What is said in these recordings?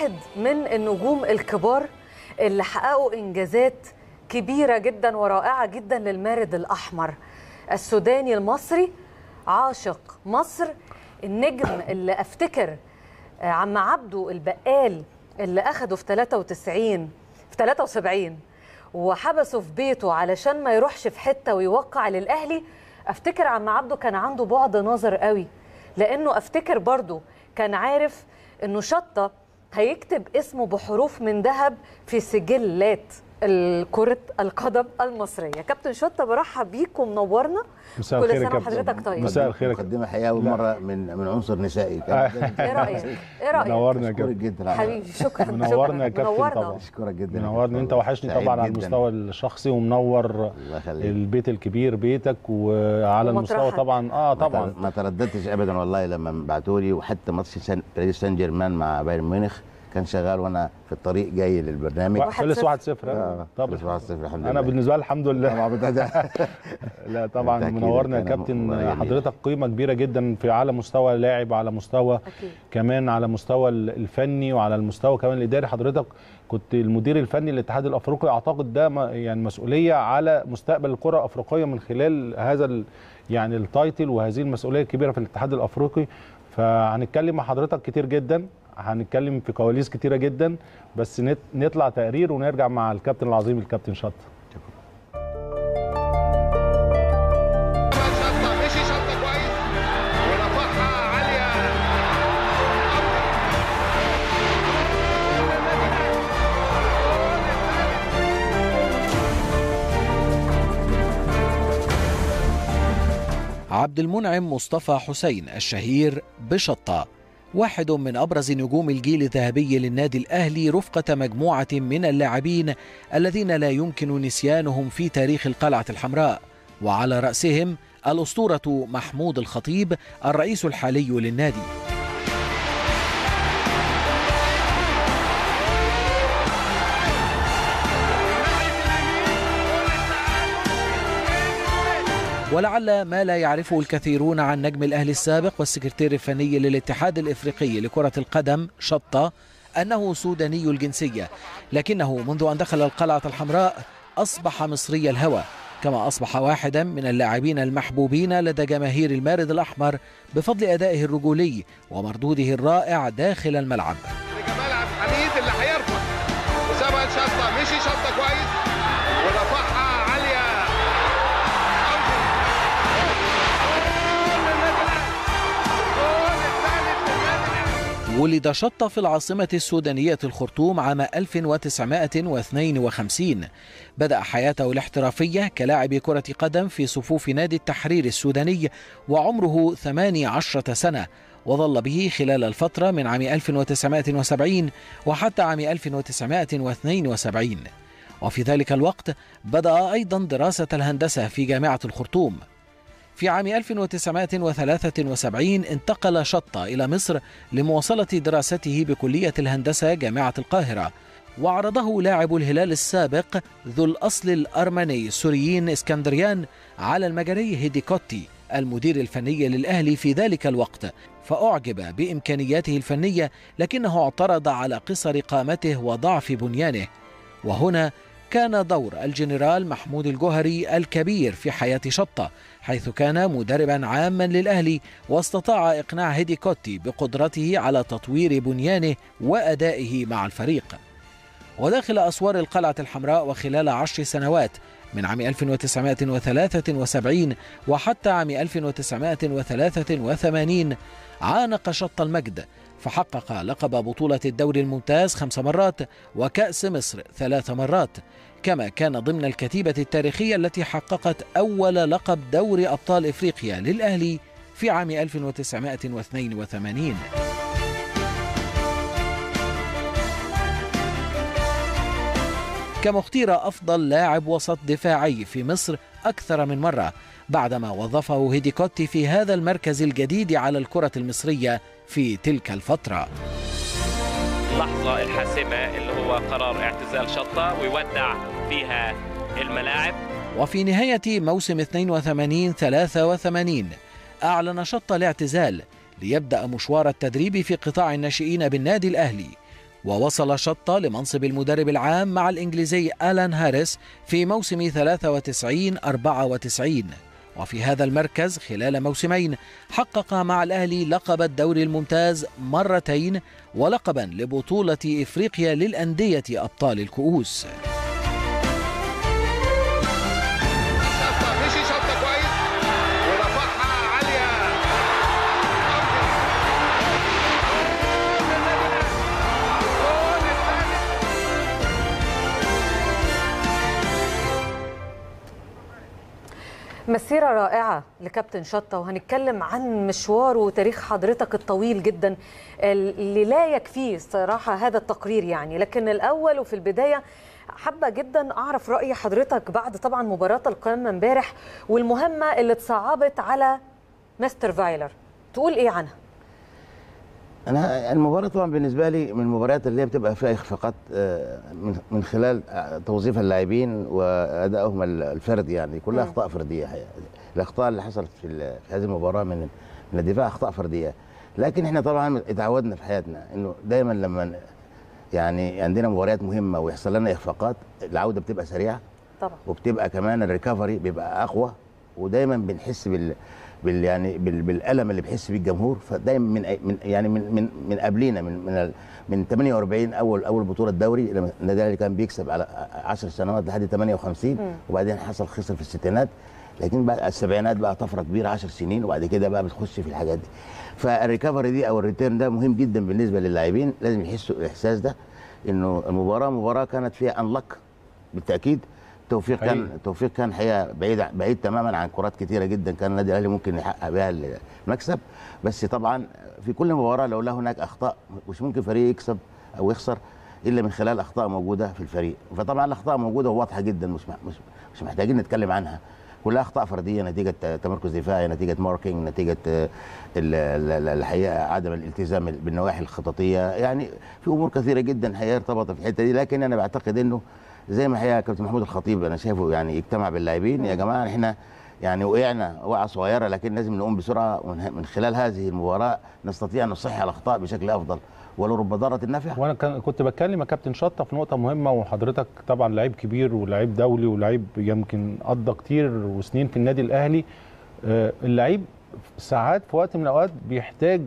واحد من النجوم الكبار اللي حققوا انجازات كبيره جدا ورائعه جدا للمارد الاحمر السوداني المصري عاشق مصر النجم اللي افتكر آه، عم عبده البقال اللي اخده في 93 في 73 وحبسه في بيته علشان ما يروحش في حته ويوقع للاهلي افتكر عم عبده كان عنده بعد نظر قوي لانه افتكر برضه كان عارف انه شطه هيكتب اسمه بحروف من ذهب في سجلات كرة القدم المصرية كابتن شطة برحب بيك ومنورنا مساء كل الخير يا سنة كابتن. وحضرتك طيب مساء الخير يا كابتن. مقدمه حقيقه اول لا. مره من من عنصر نسائي ايه رأيك؟ ايه رأيك؟ منورنا يا اشكرك كابتن جدا على- حبيبي شكرا منورنا يا شكراً. كابتن منورنا. طبعا اشكرك جدا منورني انت وحشني سعيد طبعا على جداً. المستوى الشخصي ومنور الله يخليك البيت الكبير بيتك وعلى المستوى ومطرحك. طبعا اه ما طبعا تر- ما ترددتش ابدا والله لما بعتوا لي وحتى ماتش سان باريس سان جيرمان مع بايرن ميونخ كان شغال وانا في الطريق جاي للبرنامج واحد خلص صفر. 1 0 آه، طبعا خلص 1-0 الحمد لله انا بالنسبه لي الحمد لله طبعا بتاع ده لا طبعا بالتأكيد منورنا يا كان كابتن الله يجزيك. حضرتك قيمه كبيره جدا في على مستوى لاعب على مستوى أكيد. كمان على مستوى الفني وعلى المستوى كمان الاداري حضرتك كنت المدير الفني للاتحاد الافريقي اعتقد ده م- يعني مسؤوليه على مستقبل الكره الافريقيه من خلال هذا ال يعني التايتل وهذه المسؤوليه الكبيره في الاتحاد الافريقي فهنتكلم مع حضرتك كتير جدا هنتكلم في كواليس كتيره جدا بس نت- نطلع تقرير ونرجع مع الكابتن العظيم الكابتن شط شطة مشي شطة كويس ورفعها عالية عبد المنعم مصطفى حسين الشهير بشطة واحد من أبرز نجوم الجيل الذهبي للنادي الأهلي رفقة مجموعة من اللاعبين الذين لا يمكن نسيانهم في تاريخ القلعة الحمراء وعلى رأسهم الأسطورة محمود الخطيب الرئيس الحالي للنادي ولعل ما لا يعرفه الكثيرون عن نجم الأهلي السابق والسكرتير الفني للاتحاد الإفريقي لكرة القدم شطة أنه سوداني الجنسية لكنه منذ أن دخل القلعة الحمراء أصبح مصري الهوى كما أصبح واحدا من اللاعبين المحبوبين لدى جماهير المارد الأحمر بفضل أدائه الرجولي ومردوده الرائع داخل الملعب لجمال عبد الحميد اللي هيرفع وسابها شطة مشي شطة كويس ورفعها عالية ولد شطة في العاصمة السودانية الخرطوم عام 1952 بدأ حياته الاحترافية كلاعب كرة قدم في صفوف نادي التحرير السوداني وعمره 18 سنة وظل به خلال الفترة من عام 1970 وحتى عام 1972 وفي ذلك الوقت بدأ أيضا دراسة الهندسة في جامعة الخرطوم في عام 1973 انتقل شطة إلى مصر لمواصلة دراسته بكلية الهندسة جامعة القاهرة وعرضه لاعب الهلال السابق ذو الأصل الأرمني السوريين اسكندريان على المجري هيديكوتي المدير الفني للأهلي في ذلك الوقت فأعجب بإمكانياته الفنية لكنه اعترض على قصر قامته وضعف بنيانه وهنا كان دور الجنرال محمود الجوهري الكبير في حياة شطة حيث كان مدربا عاما للأهلي واستطاع إقناع هيديكوتي بقدرته على تطوير بنيانه وأدائه مع الفريق وداخل أسوار القلعة الحمراء وخلال عشر سنوات من عام 1973 وحتى عام 1983 عانق شط المجد فحقق لقب بطولة الدوري الممتاز خمس مرات وكأس مصر ثلاث مرات كما كان ضمن الكتيبة التاريخية التي حققت أول لقب دوري أبطال إفريقيا للأهلي في عام 1982 كما اختير أفضل لاعب وسط دفاعي في مصر أكثر من مرة بعدما وظفه هيديكوتي في هذا المركز الجديد على الكرة المصرية في تلك الفترة اللحظة الحاسمة اللي هو قرار اعتزال شطة ويودع فيها الملاعب وفي نهاية موسم 82-83 أعلن شطة الاعتزال ليبدأ مشوار التدريب في قطاع الناشئين بالنادي الأهلي ووصل شطة لمنصب المدرب العام مع الإنجليزي آلان هاريس في موسم 93-94 وفي هذا المركز خلال موسمين حقق مع الأهلي لقب الدوري الممتاز مرتين ولقبا لبطولة إفريقيا للأندية أبطال الكؤوس شطه مشي شطه كويس ورفعها عاليه مسيرة رائعة لكابتن شطة وهنتكلم عن مشوار وتاريخ حضرتك الطويل جدا اللي لا يكفيه صراحة هذا التقرير يعني لكن الأول وفي البداية حابة جدا أعرف رأي حضرتك بعد طبعا مباراة القمة امبارح والمهمة اللي اتصعبت على مستر فايلر تقول إيه عنها؟ انا المباراه طبعا بالنسبه لي من المباريات اللي هي بتبقى فيها اخفاقات آه، من من خلال آه، توظيف اللاعبين وادائهم ال- الفردي يعني كلها مم. اخطاء فرديه حقيقة. الاخطاء اللي حصلت في ال- في هذه المباراه من من الدفاع اخطاء فرديه لكن احنا طبعا اتعودنا في حياتنا انه دايما لما ن- يعني عندنا مباريات مهمه ويحصل لنا اخفاقات العوده بتبقى سريعه طبعا وبتبقى كمان الريكفري بيبقى اقوى ودايما بنحس بال بال يعني بال بالالم اللي بيحس بيه الجمهور فدايما من أي- من يعني من من من قبلينا من من ال- من 48 اول اول بطوله دوري لما النادي الاهلي كان بيكسب على 10 سنوات لحد 58 وبعدين حصل خسر في الستينات لكن بقى السبعينات بقى طفره كبيره 10 سنين وبعد كده بقى بتخش في الحاجات دي فالريكفري دي او الريتيرن ده مهم جدا بالنسبه للاعبين لازم يحسوا الاحساس ده انه المباراه مباراه كانت فيها انلك بالتاكيد توفيق كان حقيقي. توفيق كان حقيقه بعيد بعيد تماما عن كرات كتيره جدا كان النادي الاهلي ممكن يحقق بها المكسب بس طبعا في كل مباراه لو لا هناك اخطاء مش ممكن فريق يكسب او يخسر الا من خلال اخطاء موجوده في الفريق فطبعا الاخطاء موجوده وواضحه جدا مش مش مش محتاجين نتكلم عنها كلها اخطاء فرديه نتيجه تمركز دفاعي نتيجه ماركينج نتيجه آه، ال- ال- ال- الحقيقه عدم الالتزام بالنواحي الخططيه يعني في امور كثيره جدا الحقيقه ارتبطت في الحته دي لكن انا بعتقد انه زي ما هي كابتن محمود الخطيب انا شايفه يعني يجتمع باللاعبين يا جماعه احنا يعني وقعنا وقعه صغيره لكن لازم نقوم بسرعه ومن من خلال هذه المباراه نستطيع ان نصحح الاخطاء بشكل افضل ولو رب ضاره نافعه وانا كان كنت بتكلم يا كابتن شطه في نقطه مهمه وحضرتك طبعا لعيب كبير ولعيب دولي ولعيب يمكن قضى كتير وسنين في النادي الاهلي آه، اللعيب ساعات في وقت من الاوقات بيحتاج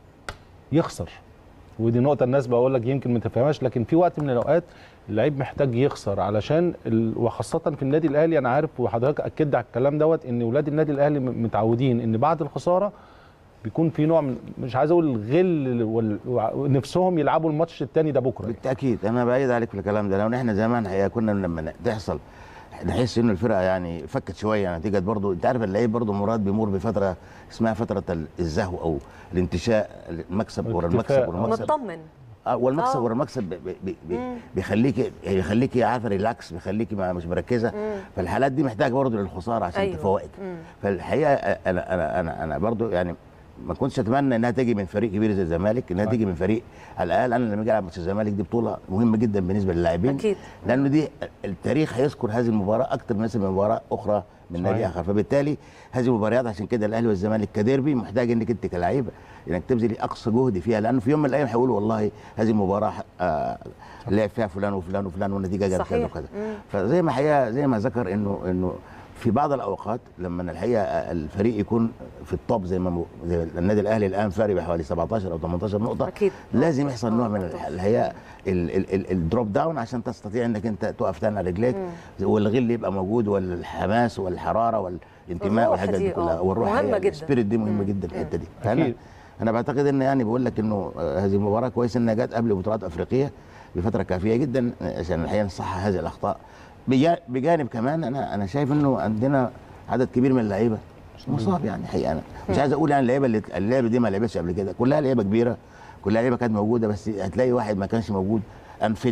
يخسر ودي نقطه الناس بقول لك يمكن ما تفهمهاش لكن في وقت من الاوقات اللعيب محتاج يخسر علشان ال... وخاصه في النادي الاهلي انا عارف وحضرتك اكدت على الكلام دوت ان ولاد النادي الاهلي م- متعودين ان بعد الخساره بيكون في نوع من مش عايز اقول الغل وال- ونفسهم يلعبوا الماتش التاني ده بكره بالتاكيد انا بعيد عليك في الكلام ده لو احنا زمان هي كنا لما تحصل نحس ان الفرقه يعني فكت شويه نتيجه برضو انت عارف اللعيب برضو مراد بيمر بفتره اسمها فتره ال- الزهو او الانتشاء المكسب ورا المكسب الاكتفاء. والمكسب مطمن اه والمكسب آه. ورا المكسب بي- بي- بي- مم. بيخليكي بيخليكي عارفه ريلاكس بيخليكي ما- مش مركزه فالحالات دي محتاجه برضه للخساره عشان أيوة. تفوقك مم. فالحقيقه انا انا انا انا برضه يعني ما كنتش اتمنى انها تيجي من فريق كبير زي الزمالك انها تيجي من فريق على الاقل انا لما اجي العب ماتش الزمالك دي بطوله مهمه جدا بالنسبه للاعبين أكيد. لانه دي التاريخ هيذكر هذه المباراه اكثر من من مباراه اخرى من نادي صحيح. اخر فبالتالي هذه المباريات عشان كده الاهلي والزمالك كديربي محتاج انك انت كلاعب انك تبذلي اقصى جهد فيها لانه في يوم من الايام هيقولوا والله هذه المباراه آه لعب فيها فلان وفلان وفلان والنتيجه جت كذا صحيح. وكذا مم. فزي ما حقيقه زي ما ذكر انه انه في بعض الاوقات لما الحقيقه الفريق يكون في الطب زي ما مو- زي النادي الاهلي الان فارق بحوالي 17 او 18 نقطه أكيد. لازم يحصل نوع من الح- الحقيقه ال- ال- ال- الدروب داون عشان تستطيع انك انت تقف تاني على رجليك والغل يبقى موجود والحماس والحراره والانتماء الروح والحاجات دي، دي كلها آه. والروح مهمة الحقيقة جدا. السبيريت دي مهمه مم. جدا في الحته دي أكيد. فانا انا بعتقد ان يعني بقول لك انه آه، هذه المباراه كويس انها جت قبل بطولات افريقيه بفتره كافيه جدا آه، عشان الحقيقه نصحح هذه الاخطاء بجا- بجانب كمان انا انا شايف انه عندنا عدد كبير من اللعيبه مصاب يعني حقيقه انا مش عايز اقول يعني اللعيبه اللي اللعبه دي ما لعبتش قبل كده كلها لعيبه كبيره كلها لعيبه كانت موجوده بس هتلاقي واحد ما كانش موجود انفت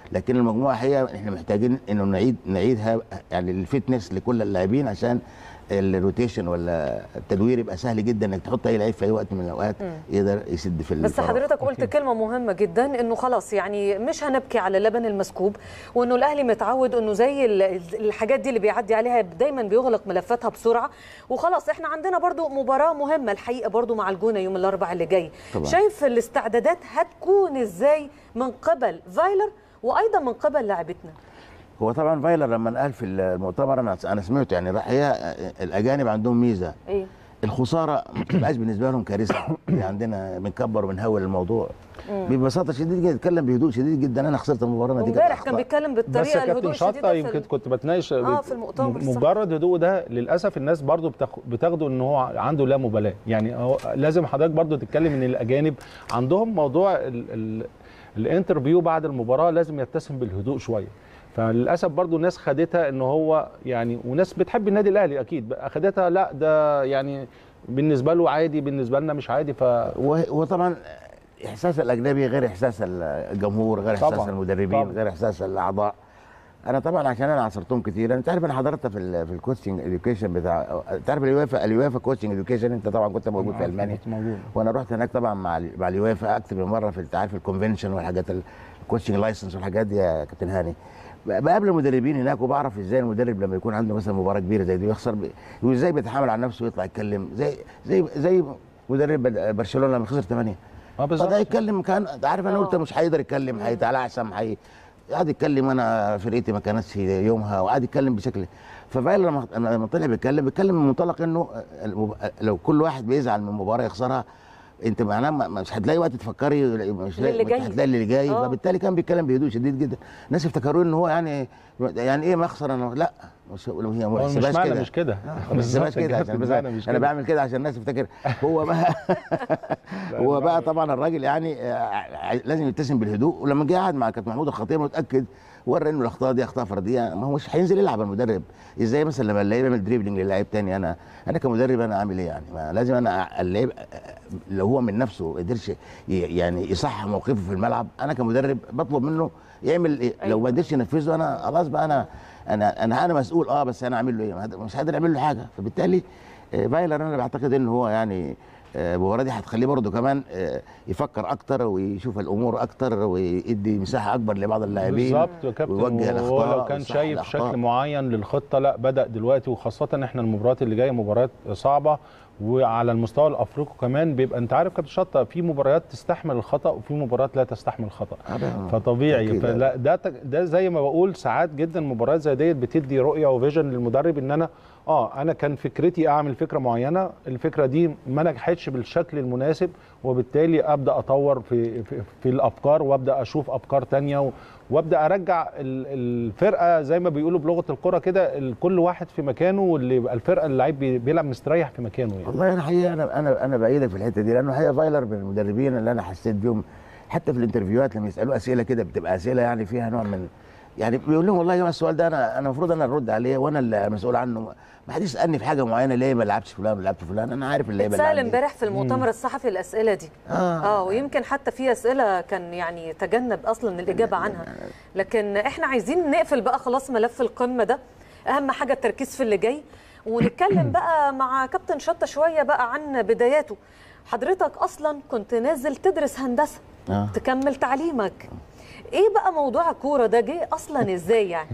لكن المجموعه هي احنا محتاجين انه نعيد نعيدها يعني الفتنس لكل اللاعبين عشان الروتيشن ولا التدوير يبقى سهل جدا انك تحط اي لعيب في اي وقت من الاوقات يقدر يسد في بس الفراغ. حضرتك قلت كلمة مهمة جدا انه خلاص يعني مش هنبكي على اللبن المسكوب وانه الاهلي متعود انه زي ال- الحاجات دي اللي بيعدي عليها دايما بيغلق ملفاتها بسرعة وخلاص احنا عندنا برضو مباراة مهمة الحقيقة برضو مع الجونة يوم الاربعاء اللي جاي طبعاً. شايف الاستعدادات هتكون ازاي من قبل فايلر وايضا من قبل لاعبتنا هو طبعا فايلر لما قال في المؤتمر انا انا سمعته يعني راح هي الاجانب عندهم ميزه ايه الخساره ما بتبقاش بالنسبه لهم كارثه يعني عندنا بنكبر وبنهول الموضوع ببساطه شديده جدا يتكلم بهدوء شديد جدا انا خسرت المباراه نتيجه وامبارح أخطاء. كان بيتكلم بس بالطريقة يا كابتن الهدوء شطه الشديدة في يمكن ال- كنت بتناقش آه، في المؤتمر، صح. مجرد هدوء ده للاسف الناس برضو بتاخ- بتاخده ان هو عنده لا مبالاه يعني هو لازم حضرتك برضو تتكلم ان الاجانب عندهم موضوع ال ال الانترفيو بعد المباراه لازم يتسم بالهدوء شويه فللاسف برضو الناس خدتها ان هو يعني وناس بتحب النادي الاهلي اكيد اخدتها لا ده يعني بالنسبه له عادي بالنسبه لنا مش عادي ف وه- وطبعا احساس الاجنبي غير احساس الجمهور غير احساس طبعاً، المدربين طبعاً. غير احساس الاعضاء انا طبعا عشان انا عاصرتهم كتير انت عارف انا حضرت في ال في الكوتشنج اديوكيشن بتاع انت عارف اليوافا اليوافا كوتشنج اديوكيشن انت طبعا كنت موجود في المانيا كنت موجود. وانا رحت هناك طبعا مع ال- مع اليوافا اكتب مره في انت عارف الكونفنشن والحاجات الكوتشنج لايسنس والحاجات دي يا كابتن هاني بقابل المدربين هناك وبعرف ازاي المدرب لما يكون عنده مثلا مباراه كبيره زي دي ويخسر ب- وازاي بيتحامل على نفسه ويطلع يتكلم زي زي زي مدرب برشلونه لما خسر 8 اه بالظبط فده يتكلم كان انت عارف انا قلت مش هيقدر يتكلم هيتلعثم هي قعد يتكلم انا فرقتي ما كانتش يومها وقعد يتكلم بشكل ففايل لما لما طلع بيتكلم بيتكلم من منطلق انه المب... لو كل واحد بيزعل من مباراه يخسرها انت معناه ما- مش هتلاقي وقت تفكري مش للي مش جاي. هتلاقي اللي جاي آه. فبالتالي كان بيتكلم بهدوء شديد جدا الناس افتكروه ان هو يعني يعني ايه ما اخسر انا لا مش هي هو ما مش يحسبهاش معنى كده مش كده ما بحسبهاش كده عشان بس معنى مش انا كده. بعمل كده عشان الناس تفتكر هو بقى هو بقى طبعا الراجل يعني آه، لازم يتسم بالهدوء ولما جه قعد مع كابتن محمود الخطيب متاكد ورى انه الاخطاء دي اخطاء فرديه ما هو مش هينزل يلعب المدرب ازاي مثلا لما اللعيب يعمل دريبلينج للاعيب تاني انا انا كمدرب انا عامل ايه يعني ما لازم انا اللعيب لو هو من نفسه ما قدرش ي- يعني يصحح موقفه في الملعب انا كمدرب بطلب منه يعمل إيه؟ لو ما قدرش ينفذه انا خلاص بقى انا انا انا انا مسؤول اه بس انا اعمل له ايه ما هد- مش قادر اعمل له حاجه فبالتالي آه، فايلر انا بعتقد ان هو يعني آه، المباراه دي هتخليه برضه كمان آه، يفكر اكتر ويشوف الامور اكتر ويدي مساحه اكبر لبعض اللاعبين بالظبط يا كابتن ويوجه الاخطاء وهو لو كان ويصحح شايف الأخطاء. شكل معين للخطه لا بدا دلوقتي وخاصه احنا المباريات اللي جايه مباريات صعبه وعلى المستوى الافريقي كمان بيبقى انت عارف كابتن شطه في مباريات تستحمل الخطا وفي مباريات لا تستحمل الخطا آه، فطبيعي أكيد. فلا ده تك- ده زي ما بقول ساعات جدا مباريات زي ديت بتدي رؤيه وفيجن للمدرب ان انا اه انا كان فكرتي اعمل فكره معينه الفكره دي ما نجحتش بالشكل المناسب وبالتالي ابدا اطور في في, في الافكار وابدا اشوف افكار تانية و- وابدا ارجع ال- الفرقه زي ما بيقولوا بلغه الكره كده ال- كل واحد في مكانه واللي يبقى الفرقه اللعيب بي- بيلعب مستريح في مكانه يعني والله انا حقيقه انا انا انا بايدك في الحته دي لانه حقيقه فايلر من المدربين اللي انا حسيت بيهم حتى في الانترفيوهات لما يسالوه اسئله كده بتبقى اسئله يعني فيها نوع من يعني بيقول لهم والله يا جماعه السؤال ده انا انا المفروض انا ارد عليه وانا اللي مسؤول عنه ما حدش يسالني في حاجه معينه ليه ما لعبتش فلان ولا لعبت فلان انا عارف اللعيبه اللي اتسال عندي. امبارح في المؤتمر الصحفي الاسئله دي آه. اه ويمكن حتى في اسئله كان يعني تجنب اصلا الاجابه عنها لكن احنا عايزين نقفل بقى خلاص ملف القمه ده اهم حاجه التركيز في اللي جاي ونتكلم بقى مع كابتن شطه شويه بقى عن بداياته حضرتك اصلا كنت نازل تدرس هندسه آه. تكمل تعليمك ايه بقى موضوع الكوره ده جه اصلا ازاي يعني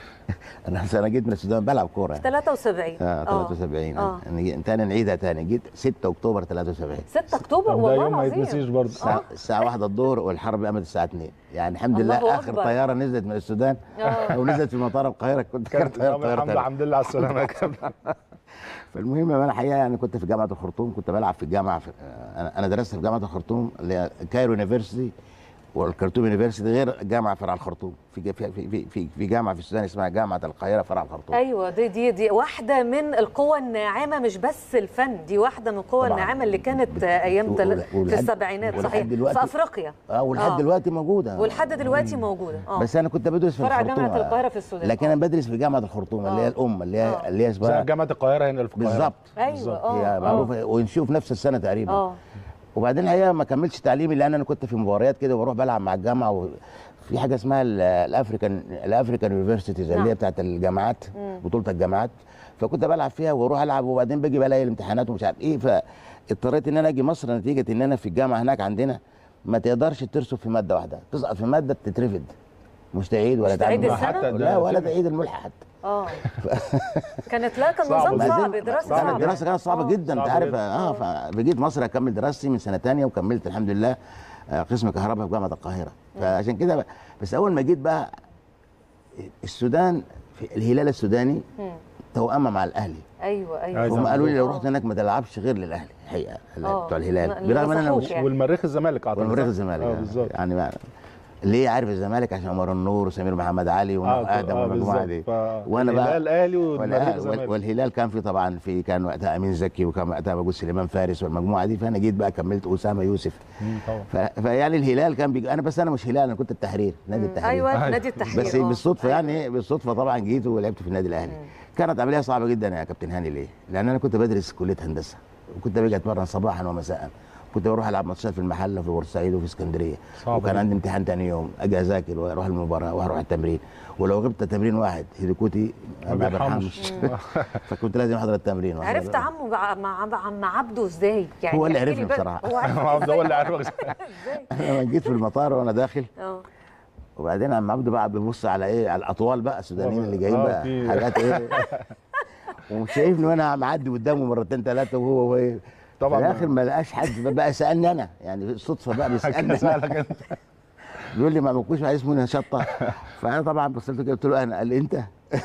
انا انا جيت من السودان بلعب كوره 73 اه 73 اه انا جيت- تاني نعيدها تاني جيت 6 اكتوبر 73 6 اكتوبر طب ده والله يوم ما العظيم يتنسيش برضه الساعة, الساعة واحدة الظهر والحرب قامت الساعة 2 يعني الحمد الله لله آخر أكبر. طيارة نزلت من السودان آه. ونزلت في مطار القاهرة كنت كانت طيارة الحمد طيارة لله تانية. الحمد لله على السلامه يا كابتن فالمهم انا الحقيقه يعني كنت في جامعه الخرطوم كنت بلعب في الجامعه في انا انا درست في جامعه الخرطوم اللي هي كايرو يونيفرسيتي والكرتوم يونيفرسيتي غير جامعه فرع الخرطوم في في في في, في جامعه في السودان اسمها جامعه القاهره فرع الخرطوم ايوه دي دي دي واحده من القوى الناعمه مش بس الفن دي واحده من القوى طبعاً. الناعمه اللي كانت ايام تل... ول- في ولحد- السبعينات ولحد صحيح دلوقتي- في افريقيا اه ولحد آه. دلوقتي موجوده ولحد دلوقتي موجوده اه بس انا كنت بدرس في فرع الخرطوم جامعة القاهرة في السودان. لكن انا بدرس في جامعه الخرطوم اللي هي آه. الام اللي هي آه. اللي هي زي اسمها جامعه القاهره هنا اللي في القاهره بالظبط ايوه بالظبط. اه هي آه. معروفه ونشوف نفس السنه تقريبا اه وبعدين الحقيقه ما كملتش تعليمي لان انا كنت في مباريات كده وبروح بلعب مع الجامعه و... في حاجه اسمها ال- الافريكان الافريكان يونيفرسيتيز اللي نعم. هي بتاعت الجامعات بطوله الجامعات فكنت بلعب فيها واروح العب وبعدين باجي بلاقي الامتحانات ومش عارف ايه فاضطريت ان انا اجي مصر نتيجه ان انا في الجامعه هناك عندنا ما تقدرش ترسب في ماده واحده تسقط في ماده بتترفد مش تعيد ولا مش تعيد تعمل السنة؟ حتى ده لا ولا تبقى- تعيد الملحق حتى اه كانت لا كان صعب. نظام ما صعب زلت- دراسه طبعاً صعبه الدراسه كانت صعبه آه. جدا انت صعبة عارف جداً. اه فجيت مصر اكمل دراستي من سنه تانية وكملت الحمد لله آه، قسم كهرباء في جامعه القاهره فعشان كده بقى- بس اول ما جيت بقى السودان في الهلال السوداني مم. توأمة مع الاهلي ايوه ايوه عايز هم قالوا لي لو آه. رحت هناك ما تلعبش غير للاهلي الحقيقه آه. بتوع ما- الهلال ما برغم ان انا نصحوش يعني. والمريخ الزمالك اعتقد والمريخ صح؟ الزمالك اه آه، بالظبط يعني ما ليه عارف الزمالك عشان عمر النور وسمير محمد علي ونور آه، ادم آه، والمجموعه بالظبط. دي ف- وانا بقى الهلال اهلي والمريخ والهلال, وال- الزمالك والهلال كان في طبعا في كان وقتها امين زكي وكان وقتها موجود سليمان فارس والمجموعه دي فانا جيت بقى كملت اسامه يوسف مم، طبعا ف- فيعني الهلال كان بيجي انا بس انا مش هلال انا كنت التحرير نادي التحرير ايوه أيوة. نادي التحرير بس آه. بالصدفه أيوة. يعني بالصدفه طبعا جيت ولعبت في النادي الاهلي كانت عمليه صعبه جدا يا كابتن هاني ليه؟ لان انا كنت بدرس كليه هندسه وكنت باجي اتمرن صباحا ومساء كنت بروح العب ماتشات في المحله في بورسعيد وفي اسكندريه صعب وكان جدا. عندي امتحان تاني يوم اجي اذاكر واروح المباراه واروح التمرين ولو غبت تمرين واحد هيديكوتي ما ما بيرحمش. بيرحمش فكنت لازم احضر التمرين وأحضر- عرفت عمه مع مع مع عم عبده ازاي؟ يعني هو اللي احكي لي عرفني بقى. بصراحة. هو عرفك عبد هو اللي إزاي؟ عارفك ازاي؟ انا لما جيت في المطار وانا داخل اه وبعدين عم عبده بقى بيبص على ايه على الاطوال بقى السودانيين اللي جايين آه، بقى في- حاجات ايه ومش شايفني وانا معدي قدامه مرتين ثلاثه وهو وهي طبعاً. في الاخر ما لقاش حد بقى سالني انا يعني صدفه بقى بيسالني أنا. اسالك انت بيقول لي ما مكوش عايز منى شطه فانا طبعا بصيت له كده قلت له انا قال لي انت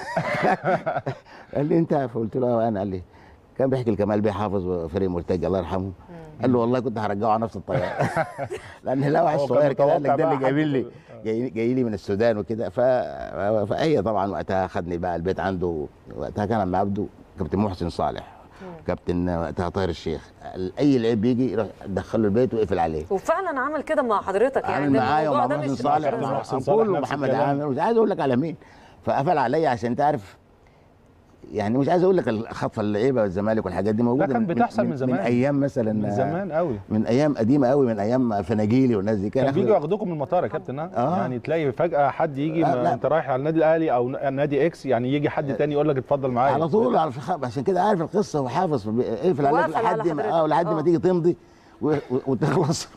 قال لي انت فقلت له اه انا قال لي كان بيحكي لكمال بيه حافظ وفريق مرتجى الله يرحمه قال له والله كنت هرجعه على نفس الطياره لان لا واحد هو كان صغير كده قال لك متوقع ده اللي بقى جايبين حد- لي جاي, جاي لي من السودان وكده ف... فهي طبعا وقتها خدني بقى البيت عنده وقتها كان عم عبده كابتن محسن صالح كابتن وقتها طاهر الشيخ اي لعيب بيجي يروح دخله البيت ويقفل عليه وفعلا عمل كده مع حضرتك يعني عامل ده معايا الموضوع ومع ده محسن مش صالح مع ومع محسن محسن صالح صالح نفس ومحمد الكلام. عامر مش عايز اقول لك على مين فقفل عليا عشان تعرف يعني مش عايز اقول لك الخطفه اللعيبه والزمالك والحاجات دي موجوده كان بتحصل من من زمان. ايام مثلا من زمان قوي من ايام قديمه قوي من ايام فناجيلي والناس دي كان ياخد- بيجوا ياخدوكم من المطار يا كابتن ها؟ آه. يعني تلاقي فجاه حد يجي آه، ما لا. انت رايح على النادي الاهلي او نادي اكس يعني يجي حد تاني يقول لك اتفضل معايا على طول على فخ... عشان كده عارف القصه وحافظ اقفل عليك وقفل على لحد ما حضرتك. اه لحد آه. ما تيجي تمضي و... و... وتخلص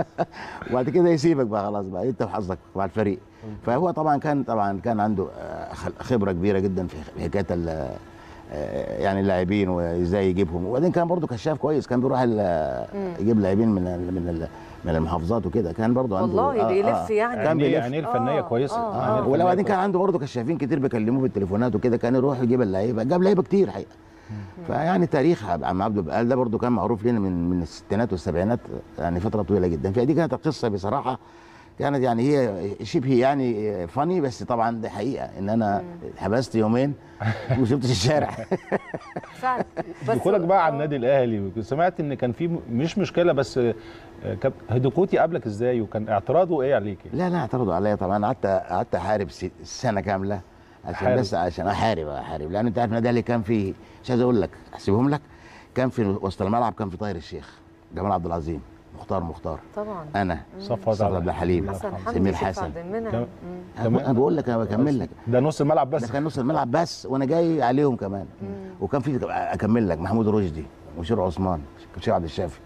وبعد كده يسيبك بقى خلاص بقى انت وحظك مع الفريق فهو طبعا كان طبعا كان عنده آه، خل- خبره كبيره جدا في حكايه ال- آه، يعني اللاعبين وازاي يجيبهم وبعدين كان برضه كشاف كويس كان بيروح ال- يجيب لاعبين من ال... من ال... من المحافظات وكده كان برضه عنده والله بيلف يعني. كان يعني بيلف يعني الفنيه آه، كويسه آه، يعني آه. الفنية ولا بعدين كويسة. كان عنده برضه كشافين كتير بيكلموه بالتليفونات وكده كان يروح يجيب اللعيبه جاب لعيبه كتير حقيقه فيعني تاريخ عم عبده بقال ده برضه كان معروف لنا من من الستينات والسبعينات يعني فتره طويله جدا فدي كانت القصه بصراحه كانت يعني هي شبه يعني فاني بس طبعا دي حقيقه ان انا حبست يومين وما شفتش الشارع فعلا بس دخولك بقى على آه. النادي الاهلي سمعت ان كان في م- مش مشكله بس آه، كاب- هيدوكوتي قابلك ازاي وكان اعتراضه ايه عليك لا لا اعترضوا عليا طبعا قعدت قعدت احارب س- سنه كامله عشان حارب. بس عشان احارب احارب لان انت عارف النادي الاهلي كان في مش عايز اقول لك احسبهم لك كان في وسط الملعب كان في طاهر الشيخ جمال عبد العظيم مختار مختار طبعا انا صفوت صفوت عبد الحليم حسن حمدي سمير سيف حسن عبد المنعم تمام. مم. انا بقول لك انا بكمل لك ده نص الملعب ده بس كان نص الملعب بس وانا جاي عليهم كمان وكان في اكمل لك محمود رشدي وشير عثمان شير عبد الشافي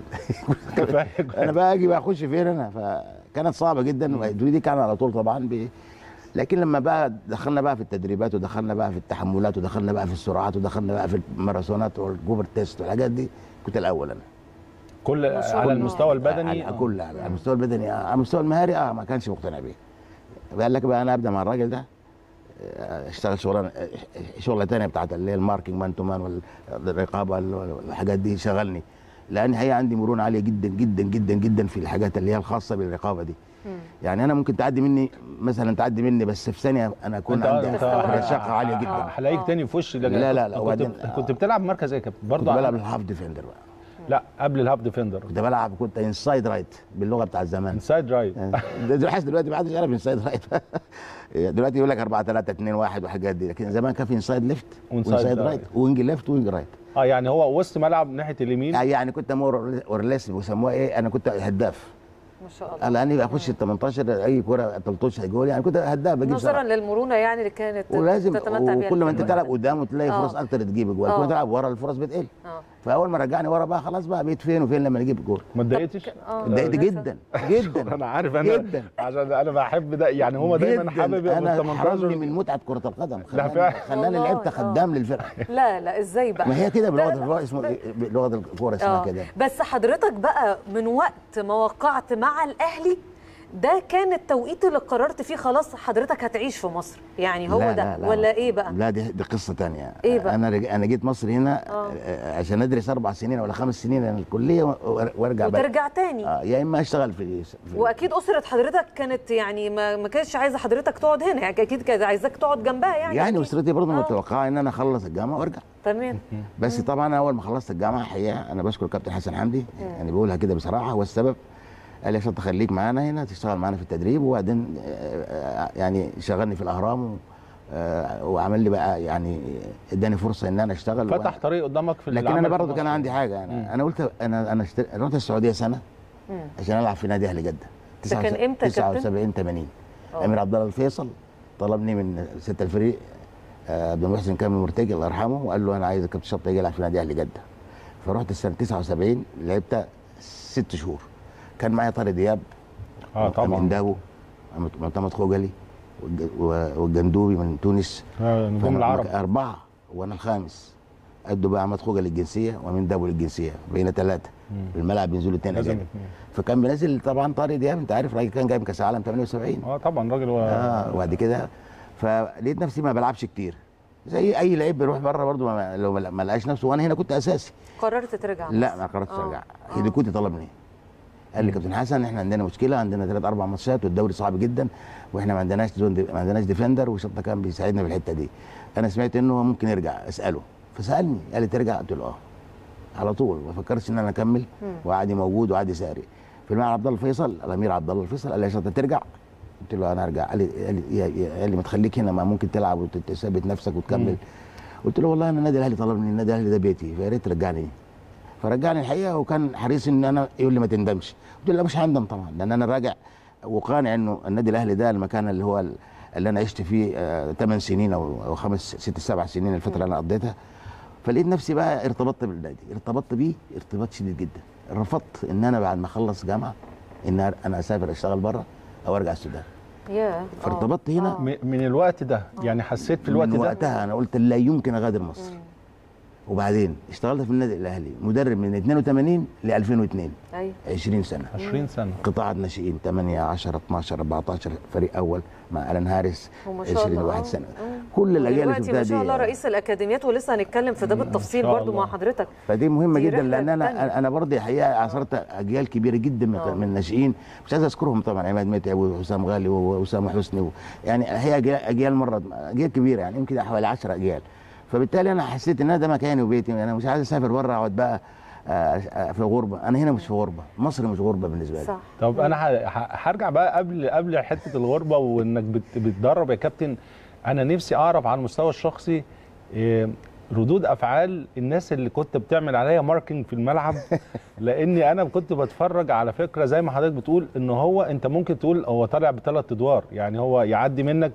كفايه انا بقى اجي بقى اخش فين انا فكانت صعبه جدا ودي كان على طول طبعا ب... لكن لما بقى دخلنا بقى في التدريبات ودخلنا بقى في التحملات ودخلنا بقى في السرعات ودخلنا بقى في الماراثونات والجوبر تيست والحاجات دي كنت الاول انا كل ما شاء على الله. المستوى البدني على كل على المستوى البدني آه، على المستوى المهاري اه ما كانش مقتنع بيه قال لك بقى انا ابدا مع الراجل ده آه، اشتغل شغلانه آه، شغله ثانيه بتاعت اللي هي الماركينج مان تو مان والرقابه وال- والحاجات دي شغلني لان هي عندي مرونه عاليه جدا جدا جدا جدا في الحاجات اللي هي الخاصه بالرقابه دي يعني انا ممكن تعدي مني مثلا تعدي مني بس في ثانيه انا اكون انت عندي انت رشاقه عاليه جدا هلاقيك آه. تاني في وش ده لا، لا، لا، كنت, وبعدين- كنت بتلعب مركز ايه يا كابتن كنت برضه بلعب على- الهاف ديفندر بقى لا قبل الهاف ديفندر كنت بلعب كنت انسايد رايت باللغه بتاع زمان انسايد رايت ده دلوقتي دلوقتي ما حدش يعرف انسايد رايت دلوقتي يقول لك 4 3 2 1 وحاجات دي لكن زمان كان في انسايد ليفت وإنسايد وانسايد رايت. رايت وينج ليفت وينج رايت اه يعني هو وسط ملعب ناحيه اليمين يعني كنت مور اور ليس بيسموها ايه انا كنت هداف ما شاء الله الان اخش ال 18 اي كره 13 جول يعني كنت هداف بجيب نظرا صراحة. للمرونه يعني اللي كانت ولازم تتمتع بيها وكل ما انت الفرقة. تلعب قدام تلاقي آه. فرص اكتر تجيب جول آه. كل ما تلعب ورا الفرص بتقل اه فاول ما رجعني ورا بقى خلاص بقى بقيت فين وفين لما نجيب جول ما اتضايقتش؟ اه اتضايقت للأسف. جدا جدا انا عارف انا جدا عشان انا بحب ده يعني هو دايما جداً. حابب يبقى انا من حرمني 18 من متعه كره القدم لا خلاني, فعلا. خلاني والله، لعبت آه. خدام للفرقه لا لا ازاي بقى ما هي كده بلغه لا، لا. الكوره اسمه بلغه الكوره اسمها اه كده بس حضرتك بقى من وقت ما وقعت مع الاهلي ده كان التوقيت اللي قررت فيه خلاص حضرتك هتعيش في مصر يعني هو لا، ده لا، لا. ولا ايه بقى لا دي, دي قصه تانية إيه بقى؟ انا رج... انا جيت مصر هنا آه. آه، عشان ادرس اربع سنين ولا خمس سنين انا الكليه و- وارجع بقى وترجع تاني آه يا اما اشتغل في, في واكيد اسره حضرتك كانت يعني ما, ما كانتش عايزه حضرتك تقعد هنا يعني اكيد كانت عايزاك تقعد جنبها يعني يعني أكيد. اسرتي برضه آه. متوقعه ان انا اخلص الجامعه وارجع تمام بس طبعا اول ما خلصت الجامعه حقيقه انا بشكر كابتن حسن حمدي يعني بقولها كده بصراحه هو السبب قال لي عشان تخليك معانا هنا تشتغل معانا في التدريب وبعدين آه، آه، يعني شغلني في الاهرام و- آه، وعمل لي بقى يعني اداني فرصه ان انا اشتغل فتح وأنا- طريق قدامك في لكن العمل انا في برضه كان مصر. عندي حاجه انا مم. انا قلت انا انا اشتر... رحت السعوديه سنه مم. عشان العب في نادي اهلي جده ده كان إمتى يا كابتن؟ 79 80 آه. امير عبد الله الفيصل طلبني من ست الفريق آه، عبد المحسن كامل مرتجي الله يرحمه وقال له انا عايز كابتن شطه يجي يلعب في نادي اهلي جده فرحت السنه 79 لعبت ست شهور كان معايا طارق دياب اه طبعا منداوي معتمد خوجلي والج- و- والجندوبي من تونس آه، نجوم فأنا العرب أربعة وأنا الخامس أدوا بقى أحمد خوجة للجنسية ومن دابو للجنسية بقينا ثلاثة في الملعب بينزلوا اثنين لازم أجانب اتنين. فكان بينزل طبعا طارق دياب أنت عارف راجل كان جايب كأس عالم 78 اه طبعا راجل و... اه وبعد كده فلقيت نفسي ما بلعبش كتير زي اي لعيب بيروح بره برضه ما لو ما ما لقاش نفسه وانا هنا كنت اساسي قررت ترجع لا مصر. ما قررتش آه. ارجع آه. هيديكوتي طلبني قال لي كابتن حسن احنا عندنا مشكله عندنا ثلاث اربع ماتشات والدوري صعب جدا واحنا ما عندناش زون دي ما عندناش ديفندر وشطه كان بيساعدنا في الحته دي انا سمعت انه هو ممكن يرجع اساله فسالني قال لي ترجع قلت له اه على طول ما فكرتش ان انا اكمل وعادي موجود وعادي ساري في الملعب عبد الله الفيصل الامير عبد الله الفيصل قال لي يا شطه ترجع قلت له انا ارجع قال لي قال لي, يا- يا- قال لي ما تخليك هنا ما ممكن تلعب وتثبت نفسك وتكمل قلت له والله انا النادي الاهلي طلبني النادي الاهلي ده بيتي فيا ريت ترجعني فرجعني الحقيقه وكان حريص ان انا يقول لي ما تندمش قلت له لا مش هندم طبعا لان انا راجع وقانع انه النادي الاهلي ده المكان اللي هو ال- اللي انا عشت فيه 8 سنين او او خمس ست سبع سنين الفتره اللي انا قضيتها فلقيت نفسي بقى ارتبطت بالنادي ارتبطت بيه ارتباط شديد جدا رفضت ان انا بعد ما اخلص جامعه ان انا اسافر اشتغل بره او ارجع السودان يا فارتبطت هنا آه. م- من الوقت ده يعني حسيت في الوقت من ده وقتها انا قلت لا يمكن اغادر مصر وبعدين اشتغلت في النادي الاهلي مدرب من 82 ل 2002 ايوه 20 سنه 20 سنه قطاعات ناشئين 8 10 12 14 فريق اول مع الان هارس وما شاء 20 الله واحد آه. سنه آه. كل الاجيال اللي دلوقتي شفتها ما دي شاء الله رئيس الاكاديميات ولسه هنتكلم في ده بالتفصيل شاء برضو مع الله. حضرتك فدي مهمه دي جدا رحلة لان تانية. انا انا برضه الحقيقه عاصرت اجيال كبيره جدا من, آه. من الناشئين مش عايز اذكرهم طبعا عماد متعب وحسام غالي واسامه حسني و... يعني هي اجيال اجيال مره اجيال كبيره يعني يمكن حوالي 10 اجيال فبالتالي انا حسيت ان أنا ده مكاني وبيتي انا مش عايز اسافر بره اقعد بقى آه، آه، في غربه انا هنا مش في غربه مصر مش غربه بالنسبه لي صح طب انا ه- ه- هرجع بقى قبل قبل حته الغربه وانك بت- بتدرب يا كابتن انا نفسي اعرف على المستوى الشخصي إيه، ردود افعال الناس اللي كنت بتعمل عليا ماركينج في الملعب لاني انا كنت بتفرج على فكره زي ما حضرتك بتقول ان هو انت ممكن تقول هو طالع بثلاث ادوار يعني هو يعدي منك